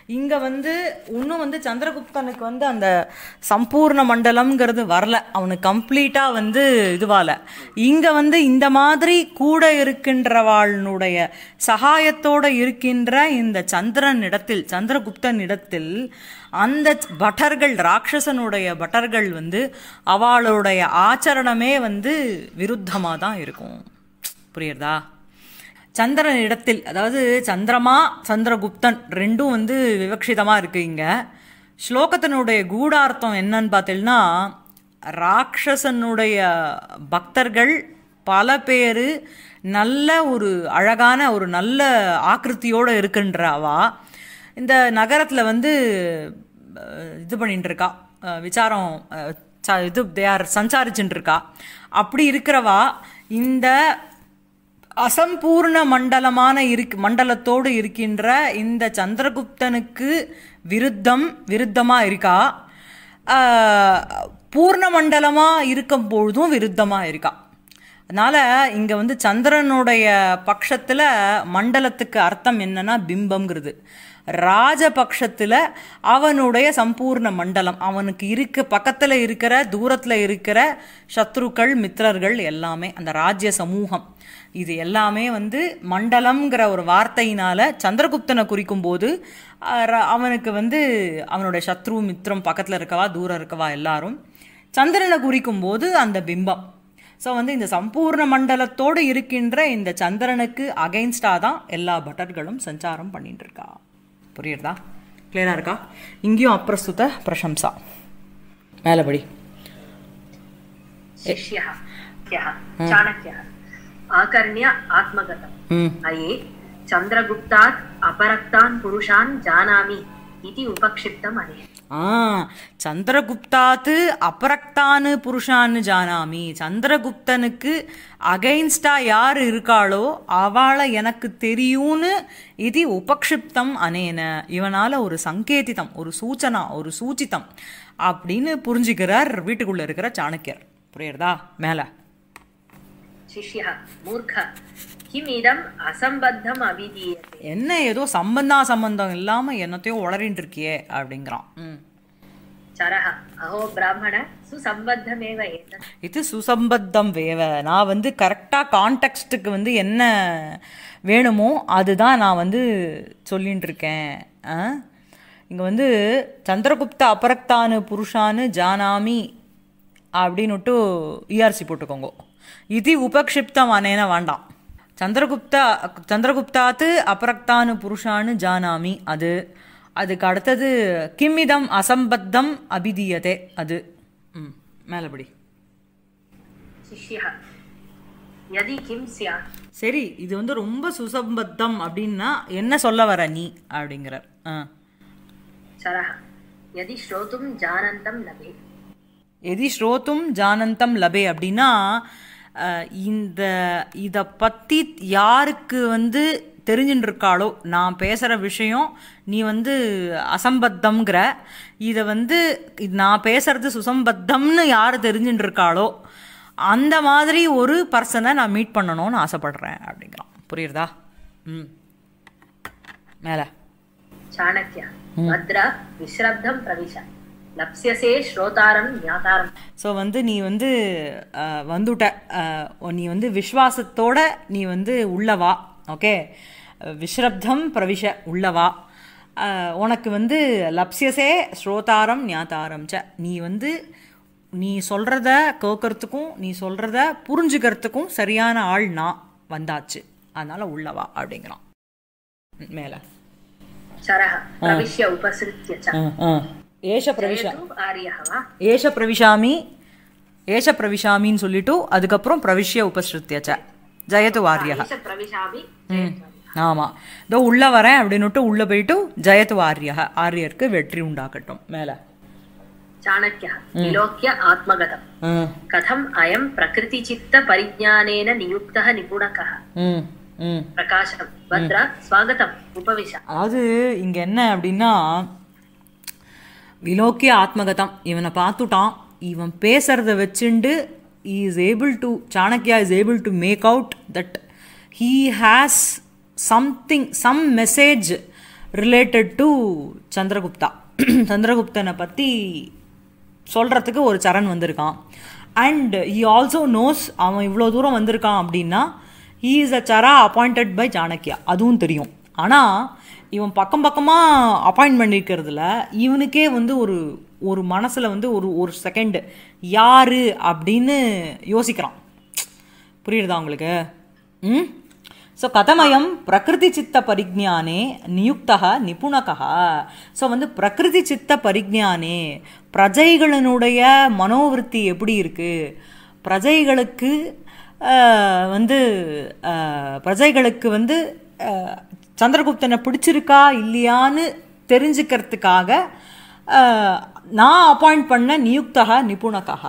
இங்க வந்து இன்னும் வந்து சந்திரகுப்தனுக்கு வந்து அந்த சம்பூர்ண மண்டலம்ங்கிறது வரல அவனுக்கு கம்ப்ளீட்டா வந்து இதுவால இங்க வந்து இந்த மாதிரி கூட இருக்கின்றவாளுடைய சகாயத்தோட இருக்கின்ற இந்த சந்திரன் இடத்தில் சந்திரகுப்தன் இடத்தில் அந்த பட்டர்கள் ராட்சசனுடைய பட்டர்கள் வந்து அவளுடைய ஆச்சரணமே வந்து விருத்தமாக தான் இருக்கும் புரியுறதா சந்திரன் இடத்தில் அதாவது சந்திரமா சந்திரகுப்தன் ரெண்டும் வந்து விவக்ஷிதமாக இருக்கு இங்க ஸ்லோகத்தினுடைய கூடார்த்தம் என்னன்னு பார்த்தீங்கன்னா ராட்சசனுடைய பக்தர்கள் பல பேர் நல்ல ஒரு அழகான ஒரு நல்ல ஆக்கிருத்தியோடு இருக்கின்றவா இந்த நகரத்தில் வந்து அஹ், இது பண்ணிட்டு இருக்கா அஹ், விசாரம் அஹ், ச- இது தேர் சஞ்சாரிச்சுட்டு இருக்கா அப்படி இருக்கிறவா இந்த அசம்பூர்ண மண்டலமான இருக் மண்டலத்தோடு இருக்கின்ற இந்த சந்திரகுப்தனுக்கு விருத்தம் விருத்தமா இருக்கா ஆஹ், பூர்ண மண்டலமா இருக்கும் பொழுதும் விருத்தமா இருக்கா அதனால இங்க வந்து சந்திரனுடைய பட்சத்துல மண்டலத்துக்கு அர்த்தம் என்னன்னா பிம்பம்ங்கிறது ராஜபக்ஷத்துல அவனுடைய சம்பூர்ண மண்டலம் அவனுக்கு இருக்க பக்கத்துல இருக்கிற தூரத்துல இருக்கிற சத்ருக்கள் மித்திரர்கள் எல்லாமே அந்த ராஜ்ய சமூகம் இது எல்லாமே வந்து மண்டலம்ங்கிற ஒரு வார்த்தையினால சந்திரகுப்தனை குறிக்கும் போது அஹ், ர- அவனுக்கு வந்து அவனுடைய சத்ரு மித்திரம் பக்கத்துல இருக்கவா தூரம் இருக்கவா எல்லாரும் சந்திரனை குறிக்கும் போது அந்த பிம்பம் ஸோ வந்து இந்த சம்பூர்ண மண்டலத்தோடு இருக்கின்ற இந்த சந்திரனுக்கு அகைன்ஸ்டாக தான் எல்லா பட்டர்களும் சஞ்சாரம் பண்ணிட்டு இருக்கா புரியுறதா கிளியரா இருக்கா இங்கேயும் அப்பிரஸ்துத பிரசம்சா மேலபடி शिष्यः ह्यः चाणक्यः आकर्ण्य आत्मगतम् ம் अये चन्द्रगुप्तात् अपरक्तान् पुरुषान् जानामि इति उपक्षिप्तम् अनेन ஆ சந்திரகுப்தாத்து அபரக்தானு புருஷான்னு ஜானாமி சந்திரகுப்தனுக்கு அகைன்ஸ்டா யார் இருக்காளோ அவளை எனக்கு தெரியும்னு இது உபக்ஷிப்தம் அனேன இவனால ஒரு சங்கேதிதம் ஒரு சூச்சனா ஒரு சூச்சிதம் அப்படின்னு புரிஞ்சுக்கிறார் வீட்டுக்குள்ள இருக்கிற சாணக்கியர் புரியுறதா மேல शिष्यः मूर्ख किमिदम् असम्बद्धम् अविधीयते என்ன ஏதோ சம்பந்தா சம்பந்தம் இல்லாம என்னத்தையோ உளறின்னு இருக்கியே அப்படிங்கிறான் ம் चरः अहो ब्राह्मण सुसम्बद्धमेव एतत् இது சுசம்பத்தம் வேவ நான் வந்து கரெக்டாக கான்டெக்ஸ்ட்டுக்கு வந்து என்ன வேணுமோ அதுதான் நான் வந்து சொல்லின்னு இருக்கேன் இங்கே வந்து சந்திரகுப்த அபரக்தானு புருஷானு ஜானாமி அப்படின்னுட்டு இஆர்சி போட்டுக்கோங்க இது உபக்ஷிப்தம் அனேன வேண்டாம் சந்திரகுப்தா சந்திரகுப்தாத்து அபரக்தானு புருஷானு ஜானாமி அது அதுக்கு அடுத்தது கிம்மிதம் அசம்பத்தம் அபிதீயதே அது ம் மேலபடி शिष्यः यदि किं स्यात् சரி இது வந்து ரொம்ப சுசம்பத்தம் அப்படின்னா என்ன சொல்ல வர நீ அப்படிங்கிறார் ஆ चरः यदि श्रोतुं जानन्तं लभे எதி ஸ்ரோத்தும் ஜானந்தம் லபே அப்படின்னா அஹ், இந்த இதை பற்றி யாருக்கு வந்து தெரிஞ்சுட்டு இருக்காளோ நான் பேசுகிற விஷயம் நீ வந்து அசம்பத்தம்ங்கிற இதை வந்து இது நான் பேசுறது சுசம்பத்தம்னு யார் தெரிஞ்சுட்டு இருக்காளோ அந்த மாதிரி ஒரு பர்சனை நான் மீட் பண்ணணும்னு ஆசைப்படுறேன் அப்படிங்கிறான் புரியுறதா ம் மேலே चाणक्य भद्र विश्रब्धं प्रविश लप्स्यसे श्रोतारं ज्ञातारं ஸோ வந்து நீ வந்து அஹ், வந்துட்ட அஹ், நீ வந்து விஸ்வாசத்தோட நீ வந்து உள்ளவா ஓகே விஸ்ரப்தம் பிரவிஷ உள்ளவா அஹ், உனக்கு வந்து லப்சியசே ஸ்ரோதாரம் ஞாதாரம் ச நீ வந்து நீ சொல்கிறத கேட்கறதுக்கும் நீ சொல்கிறத புரிஞ்சுக்கிறதுக்கும் சரியான ஆள் நான் வந்தாச்சு அதனால் உள்ளவா அப்படிங்கிறான் மேலே चरः प्रविश्य उपसृत्य च ஏஷ பிரவிஷ जयतु आर्यः वा ஏஷ பிரவிஷாமி ஏஷ பிரவிஷாமின்னு சொல்லிட்டு அதுக்கப்புறம் பிரவிஷ்ய உபஸ்ருத்தியச்ச ஜெயத்து வாரியா एष प्रविशामि ஆமாம் இதோ உள்ள வரேன் அப்படின்னுட்டு உள்ள போயிட்டு ஜெயத்து வாரியா ஆரியருக்கு வெற்றி உண்டாக்கட்டும் மேலே चाणक्यः विलोक्य आत्मगतम् ம் कथम् अयं प्रकृतिचित्तपरिज्ञानेन नियुक्तः निपुणकः ம் ம் प्रकाशम् भद्र स्वागतम् उपविश அதாவது இங்கே என்ன அப்படின்னா விலோக்கிய ஆத்மகதம் இவனை பார்த்துட்டான் இவன் பேசுறத வச்சுண்டு is able to Chanakya is able to make out that he has something some message related to Chandragupta சந்திரகுப்தனை பற்றி சொல்கிறதுக்கு ஒரு சரண் வந்திருக்கான் அண்ட் ஹி ஆல்சோ நோஸ் அவன் இவ்வளோ தூரம் வந்திருக்கான் அப்படின்னா ஹீ இஸ் அ சரா அப்பாயிண்டட் பை சாணக்கியா அதுவும் தெரியும் ஆனால் இவன் பக்கம் பக்கமாக அப்பாயிண்ட் பண்ணியிருக்கிறதுல இவனுக்கே வந்து ஒரு ஒரு மனசில் வந்து ஒரு ஒரு செகண்ட் யாரு அப்படின்னு யோசிக்கிறான் புரியுறதா உங்களுக்கு ம் ஸோ கதமயம் பிரகிருதி சித்த பரிஜானே நியுக்தா நிபுணகா ஸோ வந்து பிரகிருதி சித்த பரிஜானே பிரஜைகளினுடைய மனோவிருத்தி எப்படி இருக்கு பிரஜைகளுக்கு ஆஹ், வந்து ஆஹ், பிரஜைகளுக்கு வந்து ஆஹ், சந்திரகுப்தனை பிடிச்சிருக்கா இல்லையான்னு தெரிஞ்சுக்கிறதுக்காக ஆஹ், நான் அப்பாயிண்ட் பண்ண நியுக்தா நிபுணகா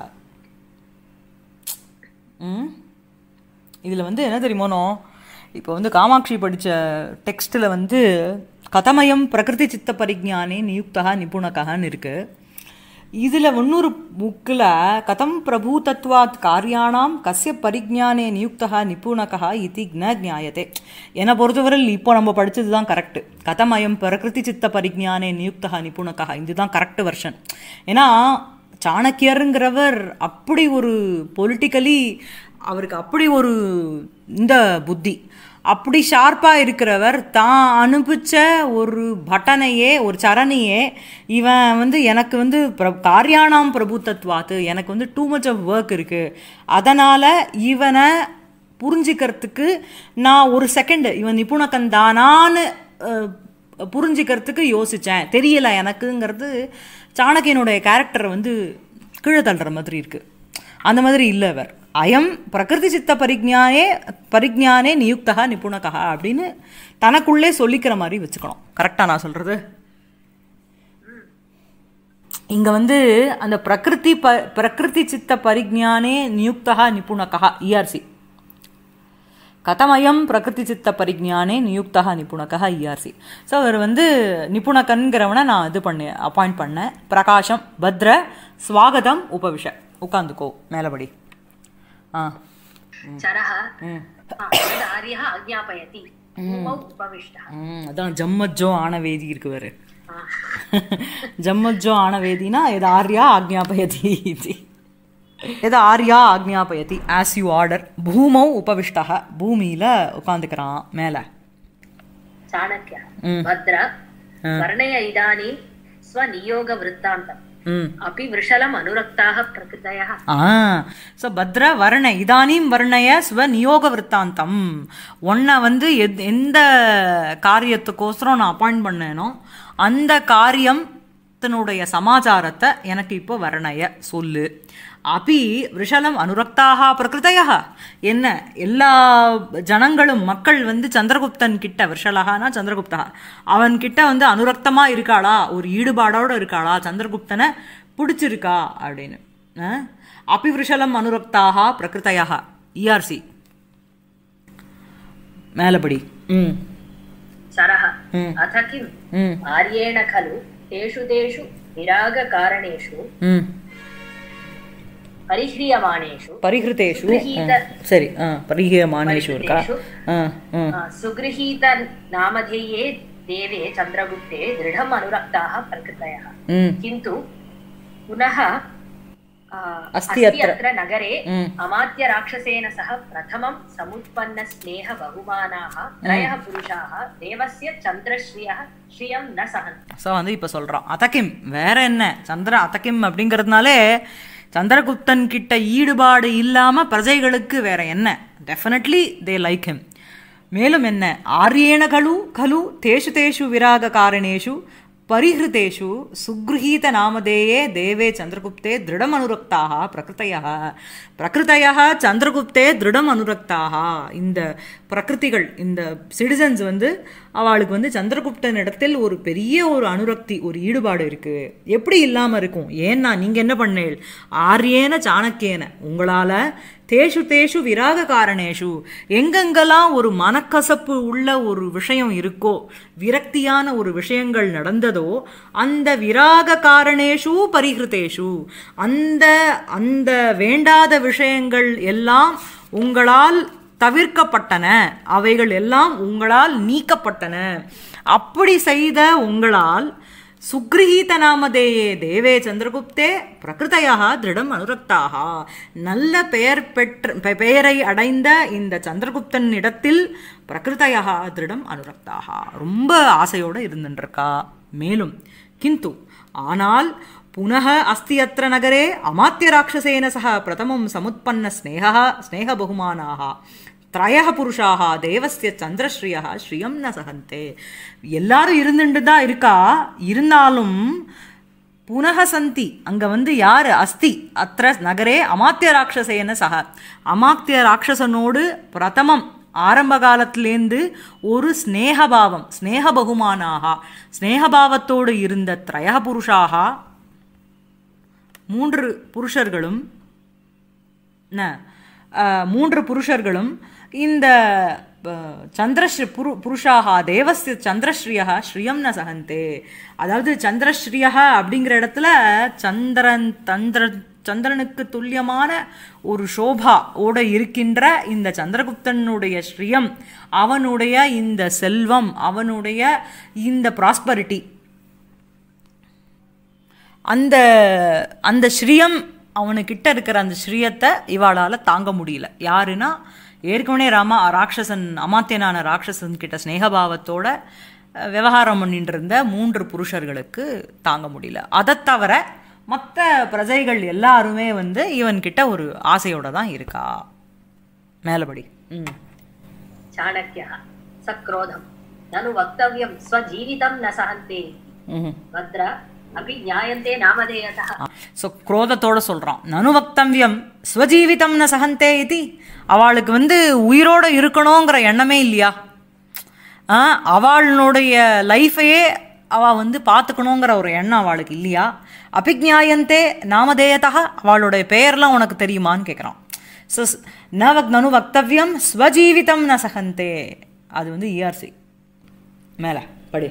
ம் இதில் வந்து என்ன தெரியுமோனோ இப்போ வந்து காமாட்சி படித்த டெக்ஸ்ட்டில் வந்து கதமயம் பிரகிருதி சித்த பரிஜானே நியுக்தா நிபுணகான்னு இருக்குது இதில் இன்னொரு புக்கில் கதம் பிரபு தத்துவாத் காரியானாம் கஸ்ய பரிஜானே நியுக்தா நிபுணகா இது ந ஜாயத்தே என்னை பொறுத்தவரையில் இப்போ நம்ம படித்தது தான் கரெக்டு கதமயம் பிரகிருதி சித்த பரிஜானே நியுக்தா நிபுணகா இதுதான் கரெக்ட் வெர்ஷன் ஏன்னா சாணக்கியருங்கிறவர் அப்படி ஒரு பொலிட்டிக்கலி அவருக்கு அப்படி ஒரு இந்த புத்தி அப்படி ஷார்ப்பாக இருக்கிறவர் தான் அனுப்பிச்ச ஒரு பட்டனையே ஒரு சரணியே இவன் வந்து எனக்கு வந்து பிர காரியானாம் பிரபுத்தத்வாத்து எனக்கு வந்து டூ மச் ஆஃப் ஒர்க் இருக்குது அதனால் இவனை புரிஞ்சிக்கிறதுக்கு நான் ஒரு செகண்ட் இவன் நிபுணக்கன் தானான்னு அஹ், புரிஞ்சிக்கிறதுக்கு யோசித்தேன் தெரியல எனக்குங்கிறது சாணக்கியனுடைய கேரக்டரை வந்து கீழே தள்ளுற மாதிரி இருக்குது அந்த மாதிரி இல்லை அவர் அயம் பிரகிருதி சித்த பரிஜானே பரிஜானே நியுக்தகா நிபுணகா அப்படின்னு தனக்குள்ளே சொல்லிக்கிற மாதிரி வச்சுக்கணும் கரெக்டாக நான் சொல்கிறது இங்க வந்து அந்த பிரகிருதி ப பிரகிருதி சித்த பரிஜானே நியுக்தகா நிபுணகா இஆர்சி கதமயம் பிரகிருதி சித்த பரிஜானே நியுக்தகா நிபுணகா இஆர்சி ஸோ அவர் வந்து நிபுணகன்கிறவனை நான் இது பண்ணேன் அப்பாயிண்ட் பண்ணேன் பிரகாஷம் பத்ர ஸ்வாகதம் உபவிஷ உட்காந்துக்கோ மேலபடி ஆ चरः आर्यः आज्ञापयति भूमौ उपविष्टः ம், அதான் ஜம்மஜ்ஜோ ஆனவேதி இருக்கு வேறு ஜம்மஜ்ஜோ ஆனவேதினா எது ஆர்யா ஆக்ஞாபயதி இது எது ஆர்யா ஆக்ஞாபயதி ஆஸ் யூ ஆர்டர் பூமௌ உபவிஷ்டா பூமியில உட்காந்துக்கிறான் மேலே चाणक्य भद्र वर्णय इदानीं स्वनियोगवृत्तान्तम् ம் अपि वृषलम् अनुरक्ताः प्रकृतयः ஆ ஸோ பத்ர வர்ண இதானீம் வர்ணய ஸ்வ நியோக விற்த்தாந்தம் உன்னை வந்து எத் எந்த காரியத்துக்கோசரம் நான் அப்பாயிண்ட் பண்ணேனோ அந்த காரியத்தினுடைய சமாச்சாரத்தை எனக்கு இப்போ வர்ணய சொல்லு அபி விஷலம் அனுரக்தாக பிரகிருதயா என்ன எல்லா ஜனங்களும் மக்கள் வந்து சந்திரகுப்தன் கிட்ட விஷலகானா சந்திரகுப்தா அவன் கிட்ட வந்து அனுரக்தமா இருக்காளா ஒரு ஈடுபாடோட இருக்காளா சந்திரகுப்தனை பிடிச்சிருக்கா அப்படின்னு அஹ்? அபிவிருஷலம் அனுரக்தாக பிரகிருதயா இஆர்சி மேலபடி ம் सरः ம். अथ किम् ம் आर्येण खलु तेषु तेषु विरागकारणेषु ம் परिह्रियमाणेषु பரிஹிருத்தேஷு गृहीत சரி ஆ பரிஹியமானேஷு இருக்கா ஆ ஆ आ, सुगृहीतनामधेये देवे चन्द्रगुप्ते दृढम् अनुरक्ताः प्रकृतयः ம் किन्तु पुनः आ, अस्ति अस्ति अत्र। अत्र नगरे ம். अमात्यराक्षसेन सह प्रथमं समुत्पन्नस्नेहबहुमानाः त्रयः पुरुषाः देवस्य चन्द्रश्रियः श्रियं न सहन्ति ஸோ வந்து இப்போ சொல்கிறான் அதகிம் வேற என்ன சந்திர அதகிம் அப்படிங்கிறதுனாலே சந்திரகுப்தன் கிட்ட ஈடுபாடு இல்லாமல் பிரஜைகளுக்கு வேற என்ன டெஃபினெட்லி தே லைக் ஹிம் மேலும் என்ன ஆரியேண கலு கலு தேஷு தேஷு விராக காரணேஷு பரிஹிருதேஷு சுக்ருஹீத நாமதேயே தேவே சந்திரகுப்தே திருடம் அனுரக்தாக பிரகிருத்தையா பிரகிருத்தையா சந்திரகுப்தே திருடம் அனுரக்தாக இந்த பிரகிருதிகள் இந்த சிட்டிசன்ஸ் வந்து அவளுக்கு வந்து சந்திரகுப்தன் இடத்தில் ஒரு பெரிய ஒரு அனுரக்தி ஒரு ஈடுபாடு இருக்கு எப்படி இல்லாம இருக்கும் ஏன்னா நீங்க என்ன பண்ணேள் ஆரியேன சாணக்கியன உங்களால தேஷு தேஷு விராக காரணேஷு எங்கெங்கெல்லாம் ஒரு மனக்கசப்பு உள்ள ஒரு விஷயம் இருக்கோ விரக்தியான ஒரு விஷயங்கள் நடந்ததோ அந்த விராக காரணேஷு பரிகிருத்தேஷு அந்த அந்த வேண்டாத விஷயங்கள் எல்லாம் உங்களால் தவிர்க்கப்பட்டன அவைகள் எல்லாம் உங்களால் நீக்கப்பட்டன அப்படி செய்த உங்களால் சுக்ரஹீத நாமதேயே தேவே சந்திரகுப்தே பிரகிருதையா திருடம் அனுரக்தாக நல்ல பெயர் பெற்ற பெ- பெயரை அடைந்த இந்த சந்திரகுப்தன் இடத்தில் பிரகிருதையா திருடம் அனுரக்தாக ரொம்ப ஆசையோட இருந்துருக்கா மேலும் கிந்து ஆனால் புனः अस्ति अत्र नगरे अमात्यराक्षसेन सह प्रथमं समुत्पन्नस्नेहः स्नेहबहुमानाः த்ரயः புருஷாக தேவஸ்ய சந்திரஸ்ரீயா ஸ்ரீயம் ந சகந்தே எல்லாரும் இருந்துட்டு தான் இருக்கா இருந்தாலும் புனக சந்தி அங்க வந்து யாரு அஸ்தி அத்திர நகரே அமாத்திய ராட்சசேன சக அமாத்திய ராட்சசனோடு பிரதமம் ஆரம்ப காலத்திலேந்து ஒரு ஸ்நேகபாவம் ஸ்நேக பகுமானாக ஸ்நேகபாவத்தோடு இருந்த த்ரய புருஷாக மூன்று புருஷர்களும் என்ன, அஹ், மூன்று புருஷர்களும் இந்த அஹ், சந்திரஸ்ரீ புரு புருஷாக தேவஸ்ய சந்திரஸ்ரீயா ஸ்ரீயம் ந சகந்தே அதாவது சந்திரஸ்ரீயா அப்படிங்கிற இடத்துல சந்திரன் தந்திர சந்திரனுக்கு துல்லியமான ஒரு சோபா ஓட இருக்கின்ற இந்த சந்திரகுப்தனுடைய ஸ்ரீயம் அவனுடைய இந்த செல்வம் அவனுடைய இந்த ப்ராஸ்பரிட்டி அந்த அந்த ஸ்ரீயம் அவனுக்கிட்ட இருக்கிற அந்த ஸ்ரீயத்தை இவாளால் தாங்க முடியல யாருன்னா ஏற்கனவே ராமா ராட்சசன் அமாத்தியனான ராட்சசன் கிட்ட ஸ்நேகபாவத்தோட அஹ், விவகாரம் பண்ணிட்டு இருந்த மூன்று புருஷர்களுக்கு தாங்க முடியல அதை தவிர மற்ற பிரஜைகள் எல்லாருமே வந்து இவன்கிட்ட ஒரு ஆசையோட தான் இருக்கா மேலபடி ம் चाणक्यः सक्रोधम् ननु वक्तव्यं स्वजीवितं न सहन्ते ம் भद्र अपि ज्ञायन्ते नामधेयतः ஸோ குரோதத்தோட சொல்கிறான் நனு வக்தவ்யம் ஸ்வஜீவிதம் ந சகந்தே இது அவளுக்கு வந்து உயிரோட இருக்கணுங்கிற எண்ணமே இல்லையா ஆ, அவளுடைய லைஃபையே அவள் வந்து பார்த்துக்கணுங்கிற ஒரு எண்ணம் அவளுக்கு இல்லையா அபிஜாயந்தே நாமதேயத்தக அவளுடைய பெயர்லாம் உனக்கு தெரியுமான்னு கேட்குறான் ஸோ ந வக் நனு வக்தவ்யம் ஸ்வஜீவிதம் ந சகந்தே அது வந்து இஆர்சி மேலே படி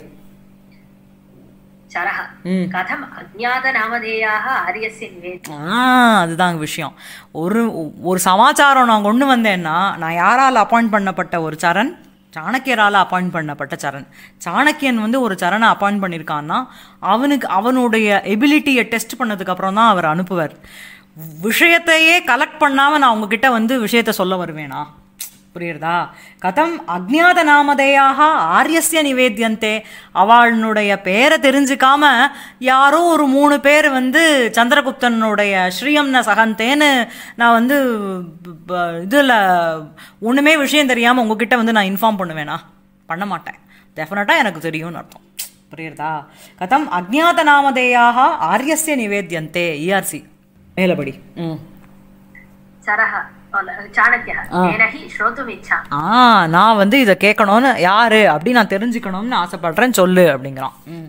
चरः ம் कथम् अज्ञातनामधेयाः आर्यस्य निवेद ஆ அதுதாங்க விஷயம் ஒரு ஒரு சமாச்சாரம் நான் கொண்டு வந்தேன்னா நான் யாரால் அப்பாயிண்ட் பண்ணப்பட்ட ஒரு சரண் சாணக்கியரால் அப்பாயிண்ட் பண்ணப்பட்ட சரண் சாணக்கியன் வந்து ஒரு சரணை அப்பாயிண்ட் பண்ணியிருக்கான்னா அவனுக்கு அவனுடைய எபிலிட்டியை டெஸ்ட் பண்ணதுக்கு அப்புறம் தான் அவர் அனுப்புவார் விஷயத்தையே கலெக்ட் பண்ணாமல் நான் உங்ககிட்ட வந்து விஷயத்தை சொல்ல வருவேனா புரியுறதா கதம் அஜ்ஞாத நாமதேயாக ஆரியஸ்ய நிவேத்தியந்தே அவளுடைய பேரை தெரிஞ்சுக்காம யாரோ ஒரு மூணு பேர் வந்து சந்திரகுப்தனுடைய ஸ்ரீயம்ன சகந்தேன்னு நான் வந்து ப- இதுல ஒண்ணுமே விஷயம் தெரியாம உங்ககிட்ட வந்து நான் இன்ஃபார்ம் பண்ணுவேனா பண்ண மாட்டேன் டெஃபினட்டா எனக்கு தெரியும்னு அர்த்தம் புரியுறதா கதம் அஜ்ஞாத நாமதேயாக ஆரியஸ்ய நிவேத்தியந்தே இஆர்சி மேலபடி ம் चरः चाणक्यः तेन हि श्रोतुमिच्छामि ஆ நான் வந்து இதை கேட்கணும்னு யாரு அப்படி நான் தெரிஞ்சுக்கணும்னு ஆசைப்படுறேன் சொல்லு அப்படிங்கிறான் ம்.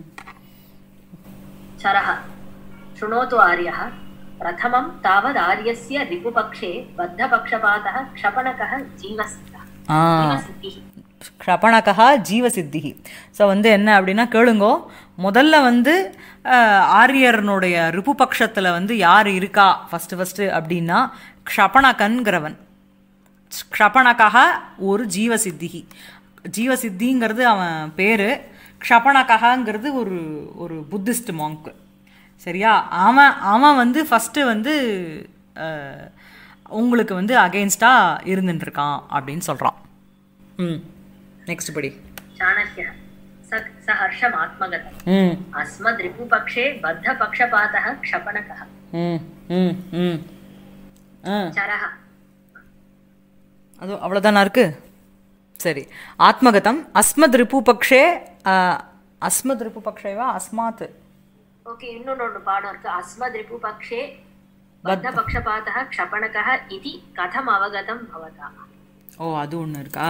चरः शृणोतु आर्यः प्रथमं तावदार्यस्य रिपुपक्षे बद्धपक्षपातः क्षपणकः जीवसिद्धः ஆ जीवसिद्धिः க்ஷபணகா ஜீவசித்திகி ஸோ வந்து என்ன அப்படின்னா கேளுங்கோ முதல்ல வந்து அஹ், ஆரியர்னுடைய ரிபு பட்சத்தில் வந்து யார் இருக்கா ஃபஸ்ட்டு ஃபஸ்ட்டு அப்படின்னா க்ஷபணகன்கிறவன் க்ஷபணகா ஒரு ஜீவசித்திகி ஜீவசித்திங்கிறது அவன் பேர் க்ஷபணகங்கிறது ஒரு ஒரு புத்திஸ்ட் மாங்க்கு சரியா அவன் அவன் வந்து ஃபஸ்ட்டு வந்து அஹ், உங்களுக்கு வந்து அகெயின்ஸ்டாக இருந்துட்டு இருக்கான் அப்படின்னு சொல்கிறான் ம் நெக்ஸ்ட் படி चाणक्यः स स हर्षमात्मगतम् ம் अस्मद्रिपुपक्षे बद्धपक्षपातः क्षपणकः ம் ம் ம் ஆ चरः அது அவ்வளோதானா இருக்கு சரி ஆத்மகதம் அஸ்மத் ரிப்பு பக்ஷே ஆ, அஸ்மத் ரிப்பு பக்ஷேவா அஸ்மாத் ओके இன்னொன்னு பாடம் இருக்கு अस्मद्रिपुपक्षे बद्धपक्षपातः क्षपणकः इति कथम् अवगतं भवता ஓ அது ஒன்று இருக்கா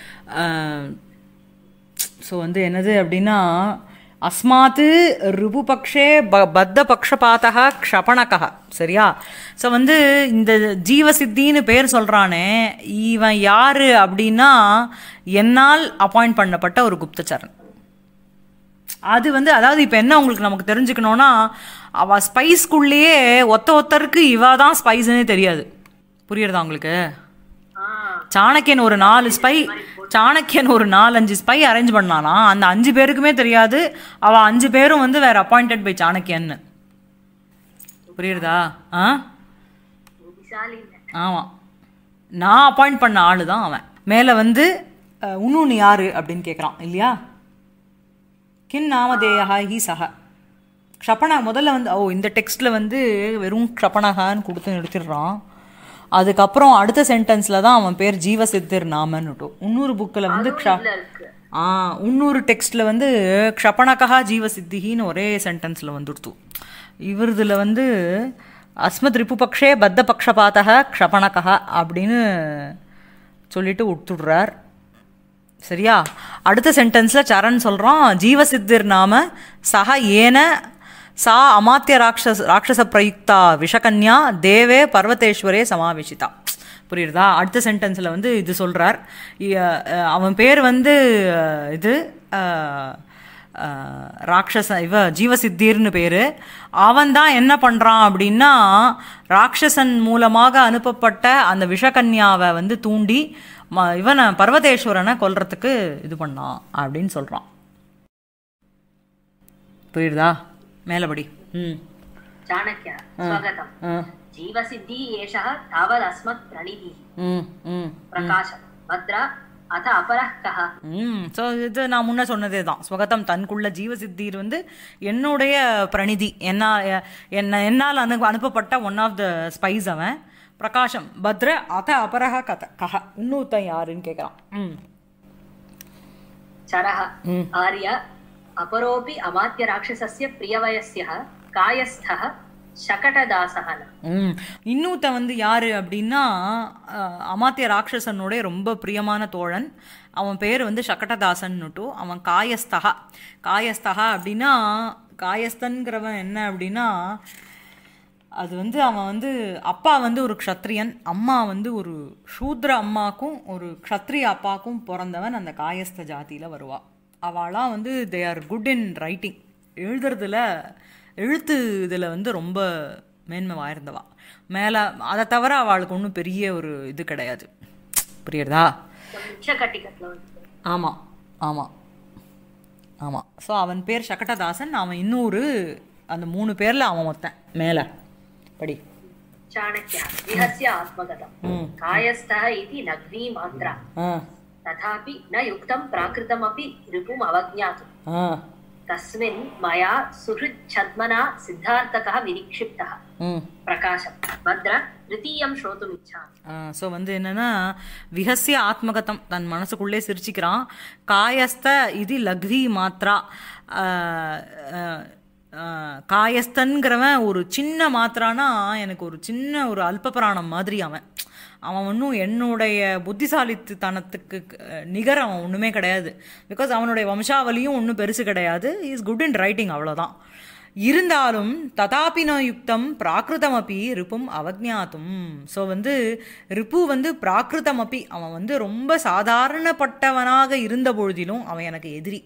ஸோ வந்து என்னது அப்படின்னா அஸ்மாத்து ரிபுபக்ஷே ப பத்த பக்ஷபாத்தக க்ஷபணக்கா சரியா ஸோ வந்து இந்த ஜீவசித்தின்னு பேர் சொல்கிறானே இவன் யாரு அப்படின்னா என்னால் அப்பாயிண்ட் பண்ணப்பட்ட ஒரு குப்தச்சரன் அது வந்து அதாவது இப்போ என்ன உங்களுக்கு நமக்கு தெரிஞ்சுக்கணும்னா அவ ஸ்பைஸ்க்குள்ளேயே ஒத்த ஒத்தருக்கு இவ தான் ஸ்பைஸ்னே தெரியாது புரியுறதா உங்களுக்கு ஆ சாணக்கியன் ஒரு நாலு ஸ்பை சாணக்கியன் ஒரு நாலஞ்சு ஸ்பை அரேஞ்ச் பண்ணானா அந்த அஞ்சு பேருக்குமே தெரியாது அவ அஞ்சு பேரும் வந்து வேற அப்பாயிண்டட் பை சாணக்கியன்னு புரியுறதா ஆ புத்திசாலின்னு ஆமாம் நான் அப்பாயிண்ட் பண்ண ஆளு தான் அவன் மேலே வந்து அஹ், இன்னொன்னு யாரு அப்படின்னு கேட்குறான் இல்லையா கின் நாமதேயா ஹி சஹ க்ஷபண முதல்ல வந்து ஓ இந்த டெக்ஸ்ட்டில் வந்து வெறும் க்ஷபணகான்னு கொடுத்து நிறுத்திடுறான் அதுக்கப்புறம் அடுத்த சென்டென்ஸில் தான் அவன் பேர் ஜீவசித்தர் நாமன்னுட்டும் இன்னொரு புக்கில் வந்து க்ஷ இதுல இருக்கு ஆ இன்னொரு டெக்ஸ்ட்டில் வந்து க்ஷபணகா ஜீவசித்திகின்னு ஒரே சென்டென்ஸில் வந்துடுத்து இவரதுல வந்து அஸ்மத் ரிப்புபக்ஷே பத்த பக்ஷபாத்தக க்ஷபணகா அப்படின்னு சொல்லிட்டு விட்டுடுறார் சரியா அடுத்த சென்டென்ஸில் சரண் சொல்கிறான் ஜீவசித்திர் நாம சக ஏன சா அமாத்திய ராட்சஸ் ராட்சச பிரயுக்தா விஷகன்யா தேவே பர்வதேஸ்வரே சமாவேஷிதா புரியுறதா அடுத்த சென்டென்ஸில் வந்து இது சொல்கிறார் அவன் பேர் வந்து அஹ், இது அஹ், அஹ், ராட்சச இவ ஜீவசித்தீர்னு பேர் அவன் தான் என்ன பண்ணுறான் அப்படின்னா ராட்சசன் மூலமாக அனுப்பப்பட்ட அந்த விஷகன்யாவை வந்து தூண்டி ம இவனை பர்வதேஸ்வரனை கொல்றதுக்கு இது பண்ணான் அப்படின்னு சொல்கிறான் புரியுறதா மேலபடி ம் चाणक्य स्वगतम् ஆ जीवसिद्धिः एषः तावदस्मत् प्रणिधिः ம் ம் प्रकाशम् भद्र अथ अपरः कः ம் ஸோ இது நான் முன்ன சொன்னதே தான் ஸ்வகதம் தனக்குள்ள ஜீவசித்தீர் வந்து என்னுடைய பிரணிதி என்ன என்ன என்னால் அனு அனுப்பப்பட்ட ஒன் ஆஃப் த ஸ்பைஸ் அவன் பிரகாஷம் பத்ர அத அபரக கத கஹ இன்னொருத்தன் யாருன்னு கேட்குறான் ம் चरः आर्य अपरोऽपि अमात्यराक्षसस्य प्रियवयस्यः कायस्थः शकटदासः न ம் இன்னொருத்தன் வந்து யாரு அப்படின்னா அஹ், அமாத்திய ராட்சசனுடைய ரொம்ப பிரியமான தோழன் அவன் பேர் வந்து சக்கட்டதாசன்னுட்டு அவன் காயஸ்தகா காயஸ்தகா அப்படின்னா காயஸ்தன்கிறவன் என்ன அப்படின்னா அது வந்து அவன் வந்து அப்பா வந்து ஒரு க்ஷத்ரியன் அம்மா வந்து ஒரு சூத்ர அம்மாக்கும் ஒரு க்ஷத்ரிய அப்பாக்கும் பிறந்தவன் அந்த காயஸ்த ஜாதியில் வருவா அவளாம் வந்து they are good in writing எழுதுறதுல எழுத்து இதில் வந்து ரொம்ப மேன்மை வாய்ந்தவா மேலே அதை தவிர அவளுக்கு ஒன்றும் பெரிய ஒரு இது கிடையாது புரியுறதா மிச்சக்கட்டிக்கத்தில் வந்து ஆமாம் ஆமாம் ஆமாம் ஸோ அவன் பேர் சக்கட்டதாசன் அவன் இன்னொரு அந்த மூணு பேரில் அவன் ஒருத்தன் மேலே படி चाणक्यः विहस्य आत्मगतम् कायस्थः इति लघ्वी मात्रा ஆ तथापि न युक्तं प्राकृतमपि रिपुम् अवज्ञातुम् ஆ तस्मिन् मया सुहृच्छद्मना सिद्धार्थकः विनिक्षिप्तः ம் प्रकाशम् भद्र तृतीयं श्रोतुमिच्छामि ஸோ வந்து என்னன்னா விஹசிய ஆத்மகதம் தன் மனசுக்குள்ளே சிரிச்சுக்கிறான் காயஸ்த இது லக்வி மாத்ரா ஆஹ், ஆஹ், ஆஹ், காயஸ்தன்கிறவன் ஒரு சின்ன மாத்திரானா எனக்கு ஒரு சின்ன ஒரு அல்ப பிராணம் மாதிரி அவன் அவன் ஒன்றும் என்னுடைய புத்திசாலித்தனத்துக்கு அஹ், நிகர் அவன் ஒன்றுமே கிடையாது பிகாஸ் அவனுடைய வம்சாவளியும் ஒன்றும் பெருசு கிடையாது இஸ் குட் இன் ரைட்டிங் அவ்வளோதான் இருந்தாலும் ததாபின யுக்தம் பிராகிருதமப்பி ரிப்பும் அவஜ்ஞாத்தும் ஸோ வந்து ரிப்பு வந்து பிராகிருதமப்பி அவன் வந்து ரொம்ப சாதாரணப்பட்டவனாக இருந்த பொழுதிலும் அவன் எனக்கு எதிரி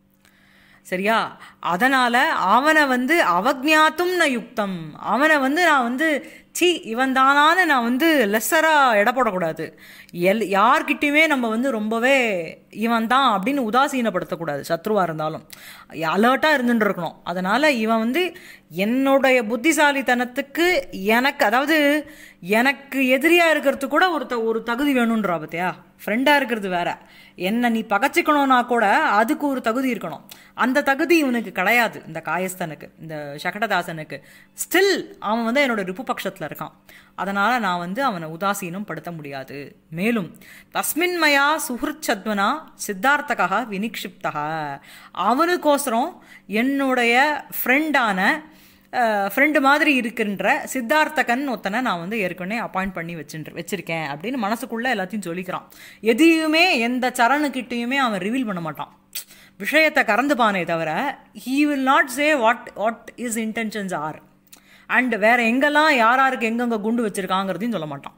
சரியா அதனால அவனை வந்து அவஜ்ஞாத்தும் ந யுக்தம் அவனை வந்து நான் வந்து சி இவன் தானான்னு நான் வந்து லெஸ்ஸரா எடை போடக்கூடாது எல் யார்கிட்டயுமே நம்ம வந்து ரொம்பவே இவன் தான் அப்படின்னு உதாசீனப்படுத்தக்கூடாது சத்ருவா இருந்தாலும் அலர்ட்டாக இருந்துட்டு இருக்கணும் அதனால இவன் வந்து என்னுடைய புத்திசாலித்தனத்துக்கு எனக்கு அதாவது எனக்கு எதிரியா இருக்கிறதுக்கு கூட ஒரு த- ஒரு தகுதி வேணுன்றா பார்த்தியா ஃப்ரெண்டா இருக்கிறது வேற என்ன நீ பகச்சிக்கணும்னா கூட அதுக்கு ஒரு தகுதி இருக்கணும் அந்த தகுதி இவனுக்கு கிடையாது இந்த காயஸ்தனுக்கு இந்த சகடதாசனுக்கு ஸ்டில் அவன் வந்து என்னோட ரிப்பு பட்சத்தில் இருக்கான் அதனால நான் வந்து அவனை உதாசீனம் படுத்த முடியாது மேலும் தஸ்மின்மயா சுஹൃச்சத்வனா சித்தார்த்தகா வினிக்ஷிப்தகா அவனுக்கோசரம் என்னுடைய ஃப்ரெண்டான ஃப்ரெண்டு மாதிரி இருக்கின்ற சித்தார்த்தகன் ஒருத்தனை நான் வந்து ஏற்கனவே அப்பாயிண்ட் பண்ணி வச்சுட்டு வச்சிருக்கேன் அப்படின்னு மனசுக்குள்ள எல்லாத்தையும் சொல்லிக்கிறான் எதையுமே எந்த சரணுக்கிட்டையுமே அவன் ரிவீல் பண்ண மாட்டான் விஷயத்தை கறந்துப்பானே தவிர he will not say what what is intentions are and வேற எங்கெல்லாம் யார் யாருக்கு எங்கெங்க குண்டு வச்சிருக்காங்கிறதையும் சொல்ல மாட்டான்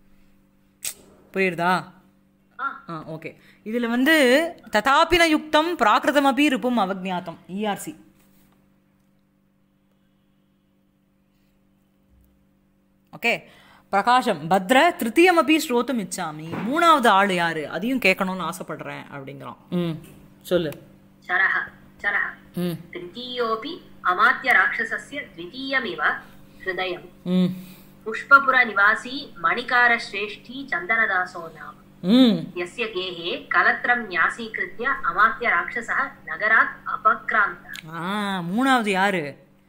புரியுறதா ஆ ஓகே இதில் வந்து ததாபின யுக்தம் பிராகிருதமபி இருப்பும் அவஜ்ஞாத்தம் இஆர்சி ஓகே பிரகாஷம் பத்ர திருத்தியமபி ஸ்ரோத்தும் இச்சாமி மூணாவது ஆள் யாரு அதையும் கேட்கணும்னு ஆசைப்படுறேன் அப்படிங்கிறான் ம் சொல்லு चरः चरः ம் तृतीयोऽपि अमात्यराक्षसस्य द्वितीयमिव हृदयम् ம் पुष्पपुरनिवासी मणिकारश्रेष्ठी चन्दनदासो नाम ம் यस्य गेहे कलत्रं न्यासीकृत्य अमात्यराक्षसः नगरात् अपक्रान्तः ஆ மூணாவது யாரு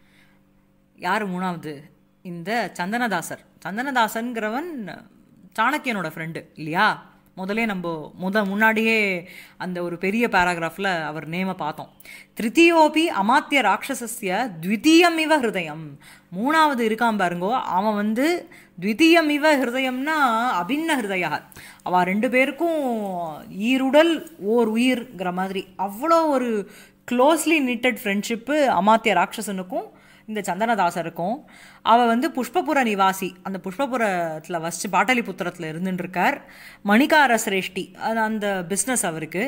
யார் மூணாவது இந்த சந்தனதாசர் சந்தனதாசன்கிறவன் சாணக்கியனோட ஃப்ரெண்டு இல்லையா முதலே நம்ம முத முன்னாடியே அந்த ஒரு பெரிய பேராகிராஃபில் அவர் நேம பார்த்தோம் திருத்தியோபி அமாத்திய ராட்சசஸ்ய த்விதீயமிவ ஹிருதயம் மூணாவது இருக்கான் பாருங்கோ அவன் வந்து த்விதீயமிவ ஹிருதயம்னா அபின்ன ஹிருதயா அவ ரெண்டு பேருக்கும் ஈருடல் ஓர் உயிர்ங்கிற மாதிரி அவ்வளோ ஒரு க்ளோஸ்லி knitted ஃப்ரெண்ட்ஷிப்பு அமாத்திய ராட்சசனுக்கும் இந்த சந்தனதாசருக்கும் அவ வந்து புஷ்பபுர நிவாசி அந்த புஷ்பபுரத்தில் வசிச்சு பாட்டலிபுத்திரத்தில் இருந்துட்டு இருக்கார் மணிகார சிரேஷ்டி அது அந்த பிஸ்னஸ் அவருக்கு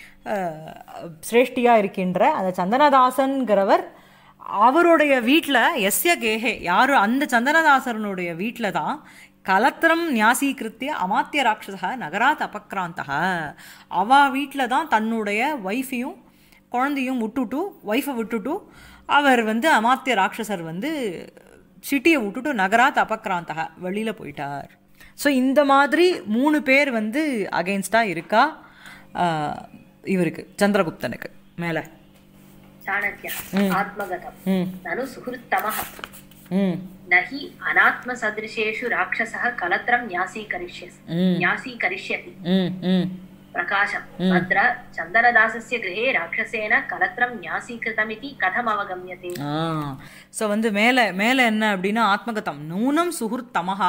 சிரேஷ்டியாக இருக்கின்ற அந்த சந்தனதாசன்கிறவர் அவருடைய வீட்டில் எஸ்ய கேஹே யாரும் அந்த சந்தனதாசரனுடைய வீட்டில் தான் கலத்திரம் ஞாசீகிருத்திய அமாத்திய ராட்சச நகராத் அபக்ராந்தக அவ வீட்டில் தான் தன்னுடைய ஒய்ஃபையும் குழந்தையும் விட்டுட்டு ஒய்ஃபை விட்டுட்டு அவர் வந்து அமாத்திய ராட்சசர் வந்து சிட்டியை விட்டுட்டு நகராத் அபக்ராந்தக வெளியில் போயிட்டார் ஸோ இந்த மாதிரி மூணு பேர் வந்து அகெயின்ஸ்டாக இருக்கா ஆஹ், இவருக்கு சந்திரகுப்தனுக்கு மேலே चाणक्य आत्मगतम् ம் ननु सुहृत्तमः ம் न हि अनात्मसदृशेषु राक्षसः कलत्रं न्यासीकरिष्य न्यासीकरिष्यति ம் ம் प्रकाशम् अत्र चन्दनदासस्य गृहे राक्षसेन कलत्रं न्यासीकृतमिति कथम् अवगम्यते ஆ ஸோ வந்து மேலே மேலே என்ன அப்படின்னா ஆத்மகதம் நூனம் சுகுர்த்தமஹா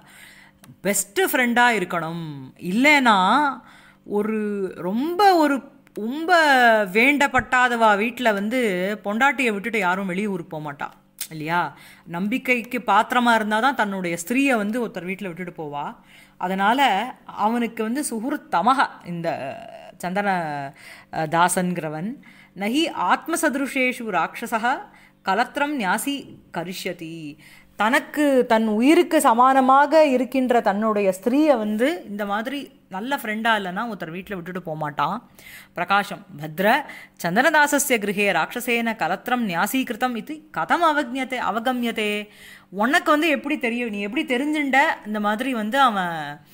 பெஸ்ட்டு ஃப்ரெண்டாக இருக்கணும் இல்லைன்னா ஒரு ரொம்ப ஒரு ரொம்ப வேண்டப்பட்டாதவா வீட்டில் வந்து பொண்டாட்டியை விட்டுட்டு யாரும் வெளியூருக்கு போக மாட்டா இல்லையா நம்பிக்கைக்கு பாத்திரமா இருந்தால் தான் தன்னுடைய ஸ்திரீயை வந்து ஒருத்தர் வீட்டில் விட்டுட்டு போவா அதனால் அவனுக்கு வந்து சுகுர்த்தமஹ இந்த சந்தன அஹ், தாசன்கிறவன் நகி ஆத்மசதுருஷேஷு ராட்சசா கலத்திரம் ஞாசி கரிஷ்யதி தனக்கு தன் உயிருக்கு சமானமாக இருக்கின்ற தன்னுடைய ஸ்திரீயை வந்து இந்த மாதிரி நல்ல ஃப்ரெண்டா இல்லைன்னா ஒருத்தர் வீட்டில் விட்டுட்டு போக மாட்டான் பிரகாஷம் பத்ர சந்தனதாசஸ்ய கிரகே ராட்சசேன கலத்திரம் ஞாசீகிருதம் இது கதம் அவக்ஞத்தை அவகமியதே உனக்கு வந்து எப்படி தெரியும் நீ எப்படி தெரிஞ்சுண்ட இந்த மாதிரி வந்து அவன்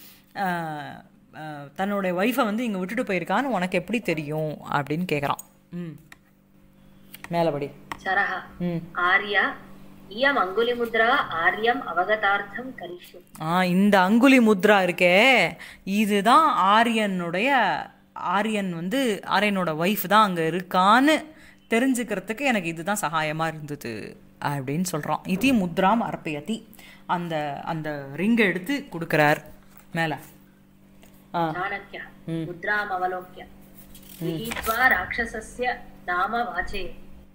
ஆஹ், ஆஹ், தன்னுடைய ஒய்ஃபை வந்து இங்கே விட்டுட்டு போயிருக்கான்னு உனக்கு எப்படி தெரியும் அப்படின்னு கேட்குறான் ம் மேலபடி चरः ம் आर्य इयम् अङ्गुलिमुद्रा आर्यम् अवगतार्थं करिष्यति ஆ இந்த அங்குலி முத்ரா இருக்கே இதுதான் ஆரியனுடைய ஆரியன் வந்து ஆரியனோட ஒய்ஃப் தான் அங்கே இருக்கான்னு தெரிஞ்சுக்கிறதுக்கு எனக்கு இதுதான் சகாயமாக இருந்தது அப்படின்னு சொல்கிறான் இதி முத்ராம் அர்ப்பயதி அந்த அந்த ரிங்கை எடுத்து கொடுக்குறார் மேலே ஆ चाणक्यः मुद्रामवलोक्य गृहीत्वा राक्षसस्य नाम वाचयति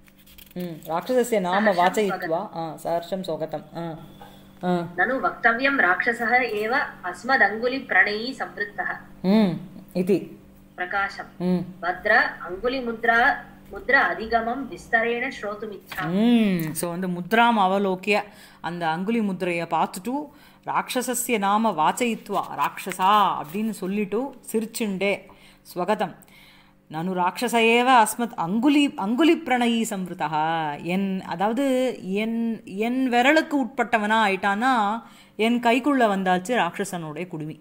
ம் ராட்சசஸ்ய நாம வாச்சயித்வா ஆ சஹர்ஷம் சோகதம் ஆ ஆ ननु वक्तव्यं राक्षसः एव अस्मदङ्गुलिप्रणयी संवृत्तः ம் इति प्रकाशम् ம் भद्र अङ्गुलिमुद्रा मुद्र अधिगमं विस्तरेण श्रोतुमिच्छामि ம் ஸோ வந்து முத்ராம் அவலோக்கிய அந்த அங்குலி முத்திரையை பார்த்துட்டு ராட்சசஸ்ய நாம வாச்சயித்வா ராட்சசா அப்படின்னு சொல்லிட்டு சிரிச்சுண்டே ஸ்வகதம் நனு ராட்சச ஏவ அஸ்மத் அங்குலி அங்குலி பிரணயி சம்ருதா என் அதாவது என் என் விரலுக்கு உட்பட்டவனா ஆயிட்டானா என் கைக்குள்ள வந்தாச்சு ராட்சசனுடைய குடுமி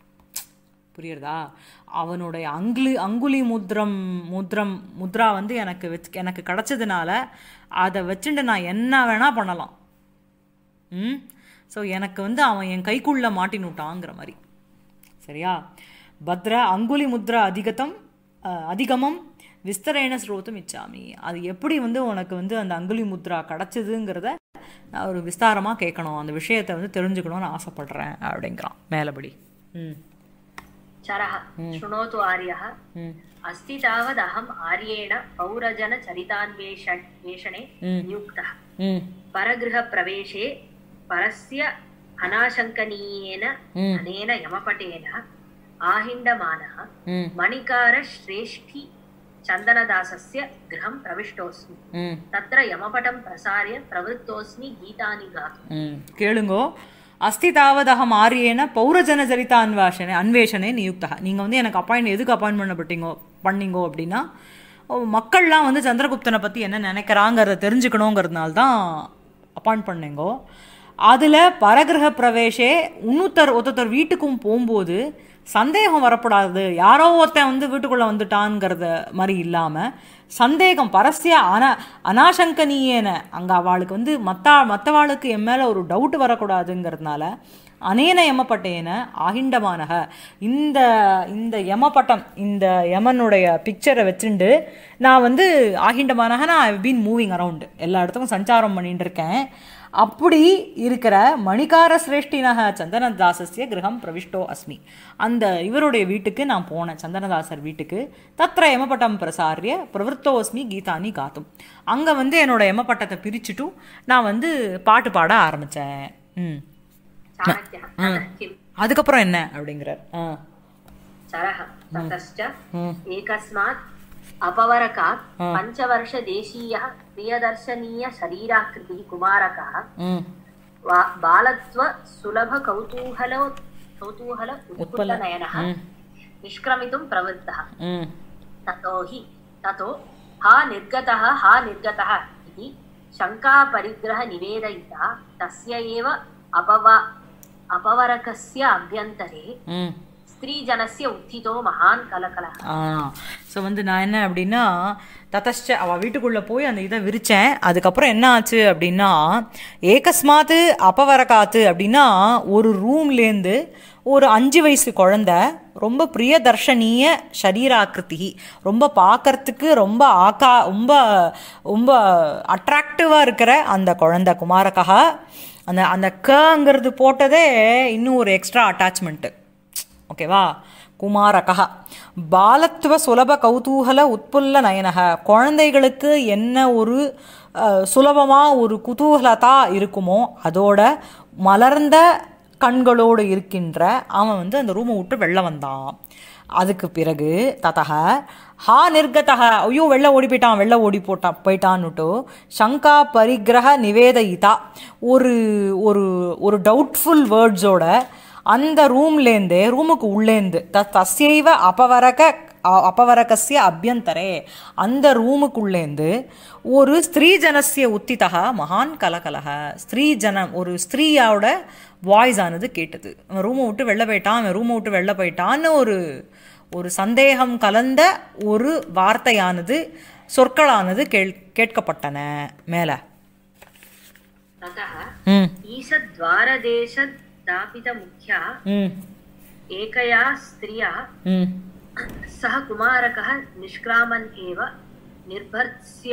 புரியுறதா அவனுடைய அங்குலி அங்குலி முத்ரம் முத்ரம் முத்ரா வந்து எனக்கு வச்சு எனக்கு கிடச்சதுனால அதை வச்சுட்டு நான் என்ன வேணால் பண்ணலாம் ம் ஸோ எனக்கு வந்து அவன் என் கைக்குள்ளே மாட்டினுட்டாங்கிற மாதிரி சரியா பத்ர அங்குலி முத்ரா அதிகத்தம் அஹ், அதிகமம் விஸ்தரேன ஸ்ரோதம் இச்சாமி அது எப்படி வந்து உனக்கு வந்து அந்த அங்குலி முத்ரா கிடச்சிதுங்கிறத நான் ஒரு விஸ்தாரமாக கேட்கணும் அந்த விஷயத்தை வந்து தெரிஞ்சுக்கணும்னு ஆசைப்படுறேன் அப்படிங்கிறான் மேலபடி ம் चरः शृणोतु आर्यः ம் अस्ति तावदहम् आर्येण पौरजनचरितान्वेषण वेषणे नियुक्तः ம் परगृहप्रवेशे परस्य अनाशङ्कनीयेन अनेन यमपटेन आहिण्डमानः ம் मणिकारश्रेष्ठि चन्दनदासस्य गृहं प्रविष्टोऽस्मि ம் तत्र यमपटं प्रसार्य प्रवृत्तोऽस्मि गीतानि गातुम् ம் கேளுங்கோ அஸ்தி தாவதகம் ஆரியேன பௌரஜன சரிதா அன்வாஷனே அன்வேஷனே நியுக்தா நீங்கள் வந்து எனக்கு அப்பாயின்ட் எதுக்கு அப்பாயின்ட் பண்ணப்பட்டீங்கோ பண்ணீங்கோ அப்படின்னா ஓ, மக்கள்லாம் வந்து சந்திரகுப்தனை பற்றி என்ன நினைக்கிறாங்கிறத தெரிஞ்சுக்கணுங்கிறதுனால தான் அப்பாயிண்ட் பண்ணீங்கோ அதில் பரகிரக பிரவேசே இன்னொருத்தர் ஒருத்தர் வீட்டுக்கும் போகும்போது சந்தேகம் வரக்கூடாது யாரோ ஒருத்தன் வந்து வீட்டுக்குள்ளே வந்துட்டான்ங்கிறத மாதிரி இல்லாமல் சந்தேகம் பரஸ்ய அன அனாசங்கனீயன அங்கே அவளுக்கு வந்து மத்தா மற்றவாளுக்கு என் மேலே ஒரு டவுட் வரக்கூடாதுங்கிறதுனால அனேன யமப்பட்டேன ஆகிண்டமானக இந்த இந்த யமப்பட்டம் இந்த யமனுடைய பிக்சரை வச்சுண்டு நான் வந்து ஆகிண்டமானக நான் ஐ பீன் மூவிங் அரவுண்டு எல்லா இடத்துக்கும் சஞ்சாரம் பண்ணிட்டு இருக்கேன் அப்படி இருக்கிற மணிகார சிரேஷ்டினக சந்தனதாசஸ்ய கிரகம் பிரவிஷ்டோ அஸ்மி அந்த இவருடைய வீட்டுக்கு நான் போனேன் சந்தனதாசர் வீட்டுக்கு தத்ர யமபட்டம் பிரசாரிய பிரவருத்தோ அஸ்மி கீதானி காத்தும் அங்கே வந்து என்னோட யமபட்டத்தை பிரிச்சுட்டும் நான் வந்து பாட்டு பாட ஆரம்பித்தேன் ம் चाणक्यः ततः किम् அதுக்கப்புறம் என்ன அப்படிங்கிறார் ஆ चरः ततश्च एकस्मात् अपवरकात् पञ्चवर्षदेशीयः प्रियदर्शनीयशरीराकृतिः कुमारकः ம் वा- बालत्व सुलभ कौतूहल कौतूहल उत्फुल्लनयनः निष्क्रमितुं प्रवृत्तः ம் ततो हि ततो हा निर्गतः हा निर्गतः इति शङ्कापरिग्रहनिवेदयिता तस्य एव अपव अपवरकस्य अभ्यन्तरे ம் स्त्रीजनस्य उत्थितो महान् कलकलः ஆ ஸோ வந்து நான் என்ன அப்படின்னா ததஷ்ட அவள் வீட்டுக்குள்ளே போய் அந்த இதை விரித்தேன் அதுக்கப்புறம் என்ன ஆச்சு அப்படின்னா ஏகஸ்மாத்து அப்பவரகாத்து அப்படின்னா ஒரு ரூம்லேருந்து ஒரு அஞ்சு வயசு குழந்த ரொம்ப பிரிய தர்ஷனீய சரீராக்கிருதி ரொம்ப பார்க்கறதுக்கு ரொம்ப ஆக்கா ரொம்ப ரொம்ப அட்ராக்டிவாக இருக்கிற அந்த குழந்தை குமாரகா அந்த அந்த கங்கிறது போட்டதே இன்னும் ஒரு எக்ஸ்ட்ரா அட்டாச்மெண்ட்டு ஓகேவா குமாரகா பாலத்துவ சுலப கௌதூகல உட்புல்ல நயனக குழந்தைகளுக்கு என்ன ஒரு சுலபமாக ஒரு குதூகலதா இருக்குமோ அதோட மலர்ந்த கண்களோடு இருக்கின்ற அவன் வந்து அந்த ரூமை விட்டு வெளில வந்தான் அதுக்கு பிறகு ததக ஹா நிர்கதக ஐயோ வெளில ஓடி போயிட்டான் வெளில ஓடி போட்டான் போயிட்டான்னுட்டு சங்கா பரிகிரக நிவேதயிதா ஒரு ஒரு ஒரு டவுட்ஃபுல் வேர்ட்ஸோட அந்த ரூம்லேருந்தே ரூமுக்கு உள்ளேந்து த தஸ்யைவ அபவரக அ- அபவரகஸ்ய அபியந்தரே அந்த ரூமுக்குள்ளேந்து ஒரு ஸ்திரீ ஜனசிய உத்திதக மகான் கலகலக ஸ்திரீ ஜனம் ஒரு ஸ்திரீயோட வாய்ஸ் ஆனது கேட்டது அவன் ரூமை விட்டு வெளில போயிட்டான் அவன் ரூமை விட்டு வெளில போயிட்டான்னு ஒரு ஒரு சந்தேகம் கலந்த ஒரு வார்த்தையானது சொற்களானது கேள் கேட்கப்பட்டன மேலே ततः ம் ईषद्वारदेशदापितमुख्या ம் एकया स्त्रिया ம் सः कुमारकः निष्क्रामन् एव निर्भर्त्स्य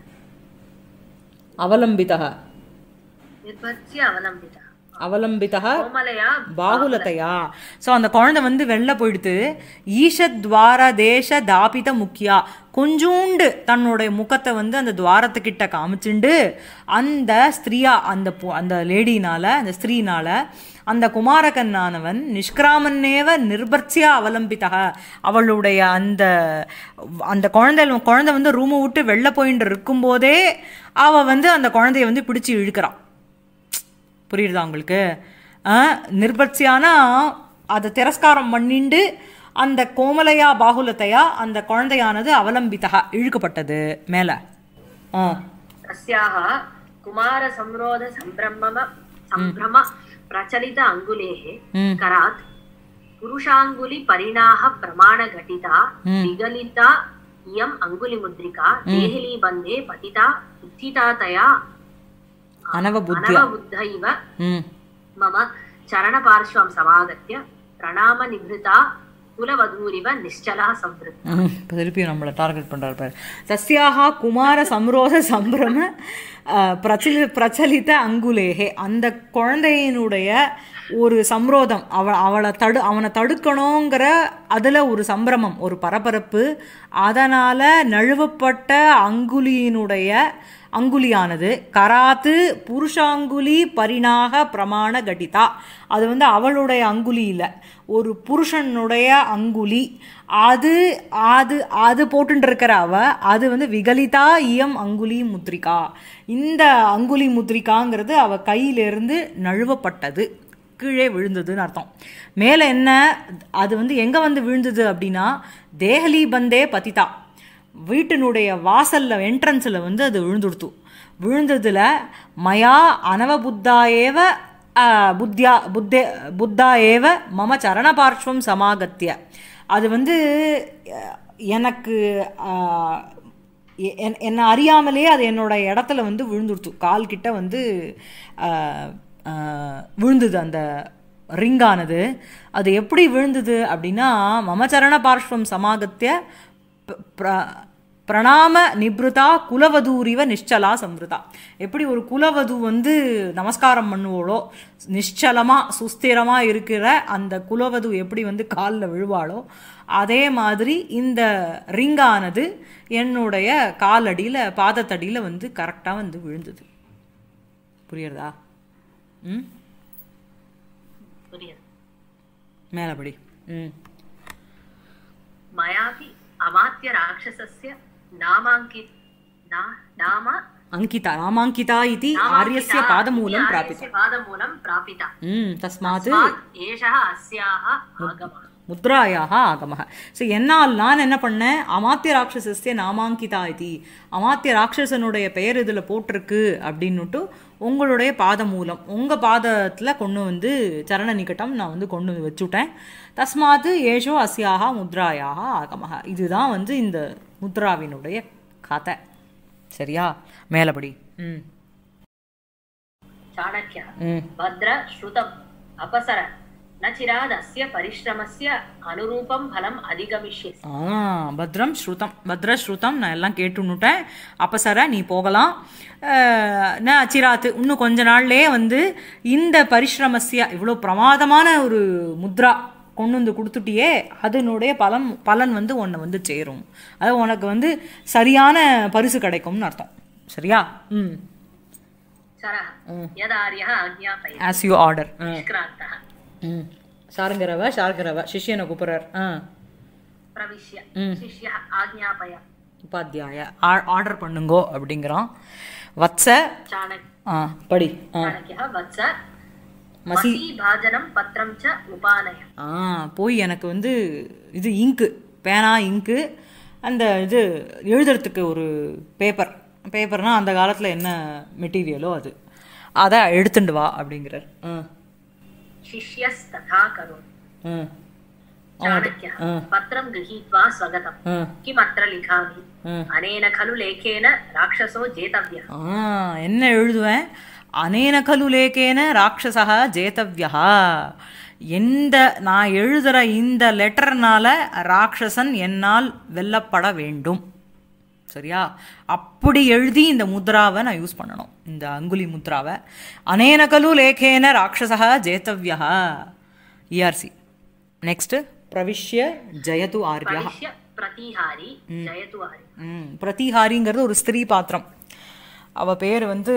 அவலம்பிதः निर्भर्त्स्य अवलम्बितः அவலம்பிதः कोमलया பாகுலதையா ஸோ அந்த குழந்தை வந்து வெளில போயிடுத்து ஈஷத்வார தேச தாபித முக்கியா கொஞ்சூண்டு தன்னுடைய முகத்தை வந்து அந்த துவாரத்துக்கிட்ட காமிச்சுண்டு அந்த ஸ்திரீயா அந்த பொ- அந்த லேடினால அந்த ஸ்திரீனால அந்த குமாரகன்னானவன் நிஷ்கிராமன்னேவ நிர்பர்த்தியா அவலம்பிதக அவளுடைய அந்த அந்த குழந்தை குழந்தை வந்து ரூமை விட்டு வெளில போயிட்டு இருக்கும்போதே அவ வந்து அந்த குழந்தைய வந்து பிடிச்சி இழுக்கிறான் புரியுதா உங்களுக்கு நிர்பர்த்தியானா அதை திரஸ்காரம் பண்ணிண்டு அந்த கோமலையா பாகுலத்தையா அந்த குழந்தையானது அவலம்பிதா இழுக்கப்பட்டது மேலே ஆ तस्याः कुमारसंरोधसम्भ्रमम सम्भ्रम प्रचलित अङ्गुलेः ம் करात् पुरुषाङ्गुलिपरिणाः प्रमाणघटिता विगलिता इयम् अङ्गुलिमुद्रिका देहलीबन्धे पतिता उत्थिता तया அனவபுத்தியா अनवबुद्ध इव ம் मम चरणपार्श्वं समागत्य प्रणामनिभृता कुलवधूरिव निश्चला संवृत्ता ம், இப்ப திருப்பி நம்மளை டார்கெட் பண்ணுறாரு பாரு சஸ்யாக குமார சம்ரோத சம்பிரம அஹ், பிரச்சலி பிரச்சலித்த அங்குலேகே அந்த குழந்தையினுடைய ஒரு சம்ரோதம் அவ அவளை தடு அவனை தடுக்கணுங்கிற அதில் ஒரு சம்பிரமம் ஒரு பரபரப்பு அதனால் நழுவப்பட்ட அங்குலியினுடைய அங்குலியானது கராத்து புருஷாங்குலி பரிணாக பிரமாண கடிதா அது வந்து அவளுடைய அங்குலி இல்லை ஒரு புருஷனுடைய அங்குலி அது அது அது போட்டுட்டு இருக்கிற அவ அது வந்து விகலிதா இயம் அங்குலி முத்ரிகா இந்த அங்குலி முத்ரிகாங்கிறது அவ கையிலிருந்து நழுவப்பட்டது கீழே விழுந்ததுன்னு அர்த்தம் மேலே என்ன அது வந்து எங்கே வந்து விழுந்தது அப்படின்னா தேஹலி பந்தே பதிதா வீட்டினுடைய வாசல்ல என்ட்ரன்ஸில் வந்து அது விழுந்துடுத்து விழுந்ததுல மயா அனவபுத்தா ஏவ ஆ, புத்தியா புத்தே புத்தா ஏவ மம சரணபார்ஷ்வம் சமாகத்திய அது வந்து அஹ், எனக்கு ஆ, எ- என்- என்னை அறியாமலே அது என்னோட இடத்துல வந்து விழுந்துடுத்து கால் கிட்ட வந்து ஆஹ், ஆஹ், விழுந்தது அந்த ரிங்கானது அது எப்படி விழுந்தது அப்படின்னா மமச்சரண பார்ஷ்வம் சமாகத்திய ப- பிர- பிரணாம நிப்ருதா குலவதூரிவ நிಶ್ಚலா சம்ருதா எப்படி ஒரு குலவது வந்து நமஸ்காரம் பண்ணுவோளோ நிಶ್ಚலமா சுஸ்திரமா இருக்கிற அந்த குலவது எப்படி வந்து காலில் விழுவாளோ அதே மாதிரி இந்த ரிங்கானது என்னுடைய காலடியில் பாதத்தடியில் வந்து கரெக்டாக வந்து விழுந்தது புரியுறதா ம் புரியுது மேலபடி ம் मयापि अमात्य राक्षसस्य नामाङ्कि ना- नाम அங்கிதா ராமாங்கிதா இது ஆரியஸ்ய नामाङ्किता பாதமூலம் इति பிராபிதம் आर्यस्य पादमूलं प्रापिता ம் தஸ்மாத் तस्मात् एषः अस्याः आगमः முத்ராயாக ஆகமக ஸோ என்னால் நான் என்ன பண்ணேன் அமாத்திய ராட்சசஸ்ய நாமாங்கிதா இது அமாத்திய ராட்சசனுடைய பெயர் இதில் போட்டிருக்கு அப்படின்னுட்டு உங்களுடைய பாத மூலம் உங்கள் பாதத்தில் கொண்டு வந்து சரண நிகட்டம் நான் வந்து கொண்டு வந்து வச்சுட்டேன் தஸ்மாத்து ஏஷோ அஸ்யாக முத்ராயாக ஆகமக இதுதான் வந்து இந்த முத்ராவினுடைய கதை சரியா மேலபடி ம் चाणक्यः ம் भद्र श्रुतम् अपसर न चिरादस्य परिश्रमस्य अनुरूपं फलम् अधिगमिष्यसि ஆ பத்ரம் ஸ்ருதம் பத்ர ஸ்ருதம் நான் எல்லாம் கேட்டுன்னுட்டேன் அப்போ சார நீ போகலாம் அஹ், நான் அச்சிராத்து இன்னும் கொஞ்ச நாள்லயே வந்து இந்த பரிஸ்ரமஸ்ய இவ்வளோ பிரமாதமான ஒரு முத்ரா கொண்டு வந்து கொடுத்துட்டியே அதனுடைய பலன் பலன் வந்து உன்னை வந்து சேரும் அது உனக்கு வந்து சரியான பரிசு கிடைக்கும்னு அர்த்தம் சரியா ம் सरः यदार्यः आज्ञापय ஆஸ் யூ ஆர்டர் निष्क्रान्तः ம் சாருங்கிறவ ஷாருங்கிறவ சிஷ்யனை கூப்பிட்றார் ஆ प्रविश्य शिष्यः आज्ञापय உபாத்தியாய ஆர்டர் பண்ணுங்கோ அப்படிங்கிறான் வத்ச चाणक्य ஆ படி ஆ चाणक्यः वत्स மசி मसीभाजनं पत्रं च उपानय ஆ போய் எனக்கு வந்து இது இங்கு பேனா இங்கு அந்த இது எழுதுறதுக்கு ஒரு பேப்பர் பேப்பர்னா அந்த காலத்தில் என்ன மெட்டீரியலோ அது அதை எடுத்துட்டு வா அப்படிங்கிறார் ஆ शिष्यस्तथा करोति ஆ चाणक्यः पत्रं गृहीत्वा स्वगतम् ஆ किमत्र लिखामि ம். अनेन खलु लेखेन राक्षसो जेतव्यः ஆ என்ன எழுதுவேன் அனேன கலு லேகேன ராட்சசா ஜேதவ்யா எந்த நான் எழுதுகிற இந்த லெட்டர்னால ராட்சசன் என்னால் வெல்லப்பட வேண்டும் சரியா அப்படி எழுதி இந்த முத்ராவை நான் யூஸ் பண்ணணும் இந்த அங்குலி முத்ராவை அனேன கலு லேகேன ராட்சசா ஜேதவ்யா இஆர்சி நெக்ஸ்ட் பிரவிஷ்ய ஜெயது ஆர்யா प्रविश्य प्रतिहारी जयतु आर्य ம் பிரதிஹாரிங்கிறது ஒரு ஸ்திரீ பாத்திரம் அவ பேர் வந்து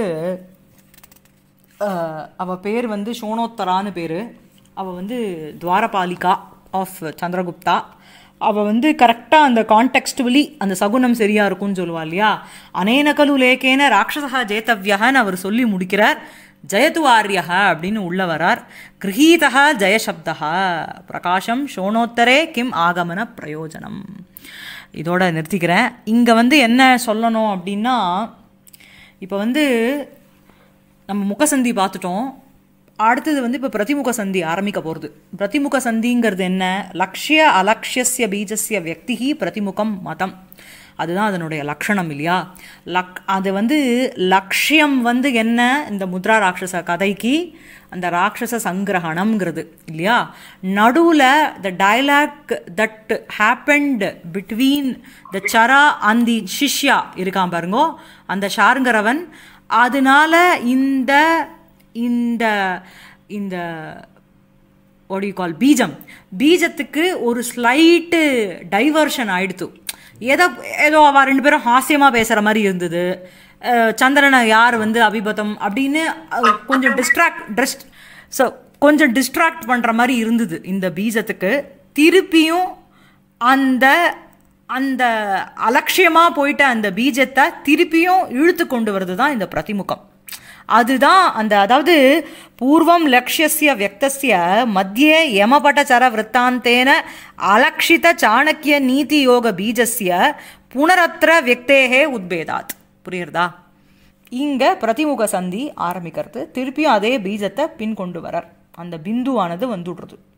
அஹ், அவ பேர் வந்து ஷோனோத்தரான்னு பேர் அவ வந்து துவாரபாலிகா ஆஃப் சந்திரகுப்தா அவ வந்து கரெக்டாக அந்த கான்டெக்ஸ்டுவலி அந்த சகுனம் சரியா இருக்கும்னு சொல்லுவா இல்லையா அனேனகலு லேகேன ராட்சசா ஜேதவ்யஹன்னு அவர் சொல்லி முடிக்கிறார் ஜெயது ஆரியஹ அப்படின்னு உள்ள வரார் கிரகீதா ஜெயசப்தா பிரகாஷம் ஷோணோத்தரே கிம் ஆகமன பிரயோஜனம் இதோட நிறுத்திக்கிறேன் இங்கே வந்து என்ன சொல்லணும் அப்படின்னா இப்போ வந்து நம்ம முகசந்தி பார்த்துட்டோம் அடுத்தது வந்து இப்போ பிரதிமுக சந்தி ஆரம்பிக்க போகிறது பிரதிமுக சந்திங்கிறது என்ன லக்ஷ்ய அலக்ஷ்யஸ்ய பீஜஸ்ய வியக்திஹி பிரதிமுகம் மதம் அதுதான் அதனுடைய லக்ஷணம் இல்லையா லக் அது வந்து லக்ஷ்யம் வந்து என்ன இந்த முத்ரா ராட்சச கதைக்கு அந்த ராட்சச சங்கிரகணம்ங்கிறது இல்லையா நடுவில் the dialogue that happened between the சரா அண்ட் தி சிஷ்யா இருக்கான் பாருங்கோ அந்த ஷாருங்கிறவன் அதனால இந்த இந்த இந்த what do you call பீஜம் பீஜத்துக்கு ஒரு ஸ்லைட்டு டைவர்ஷன் ஆயிடுத்து ஏதோ ஏதோ அவ ரெண்டு பேரும் ஹாஸ்யமாக பேசுகிற மாதிரி இருந்தது அஹ் சந்திரனை யார் வந்து அபிபதம் அப்படின்னு அஹ் கொஞ்சம் டிஸ்ட்ராக்ட் ட்ரெஸ்ட் ஸோ கொஞ்சம் டிஸ்ட்ராக்ட் பண்ணுற மாதிரி இருந்தது இந்த பீஜத்துக்கு திருப்பியும் அந்த அந்த அலட்சியமாக போயிட்ட அந்த பீஜத்தை திருப்பியும் இழுத்து கொண்டு வர்றது தான் இந்த பிரதிமுகம் அதுதான் அந்த அதாவது பூர்வம் லக்ஷ்யஸ்ய வியக்தஸ்ய மத்தியே யமபட்டச்சர விற்த்தாந்தேன அலக்ஷித சாணக்கிய நீதி யோக பீஜஸ்ய புனரத்திர வியக்தேகே உத்பேதாத் புரியுறதா இங்க பிரதிமுக சந்தி ஆரம்பிக்கிறது திருப்பியும் அதே பீஜத்தை பின் கொண்டு வரார் அந்த பிந்துவானது வந்துடுறது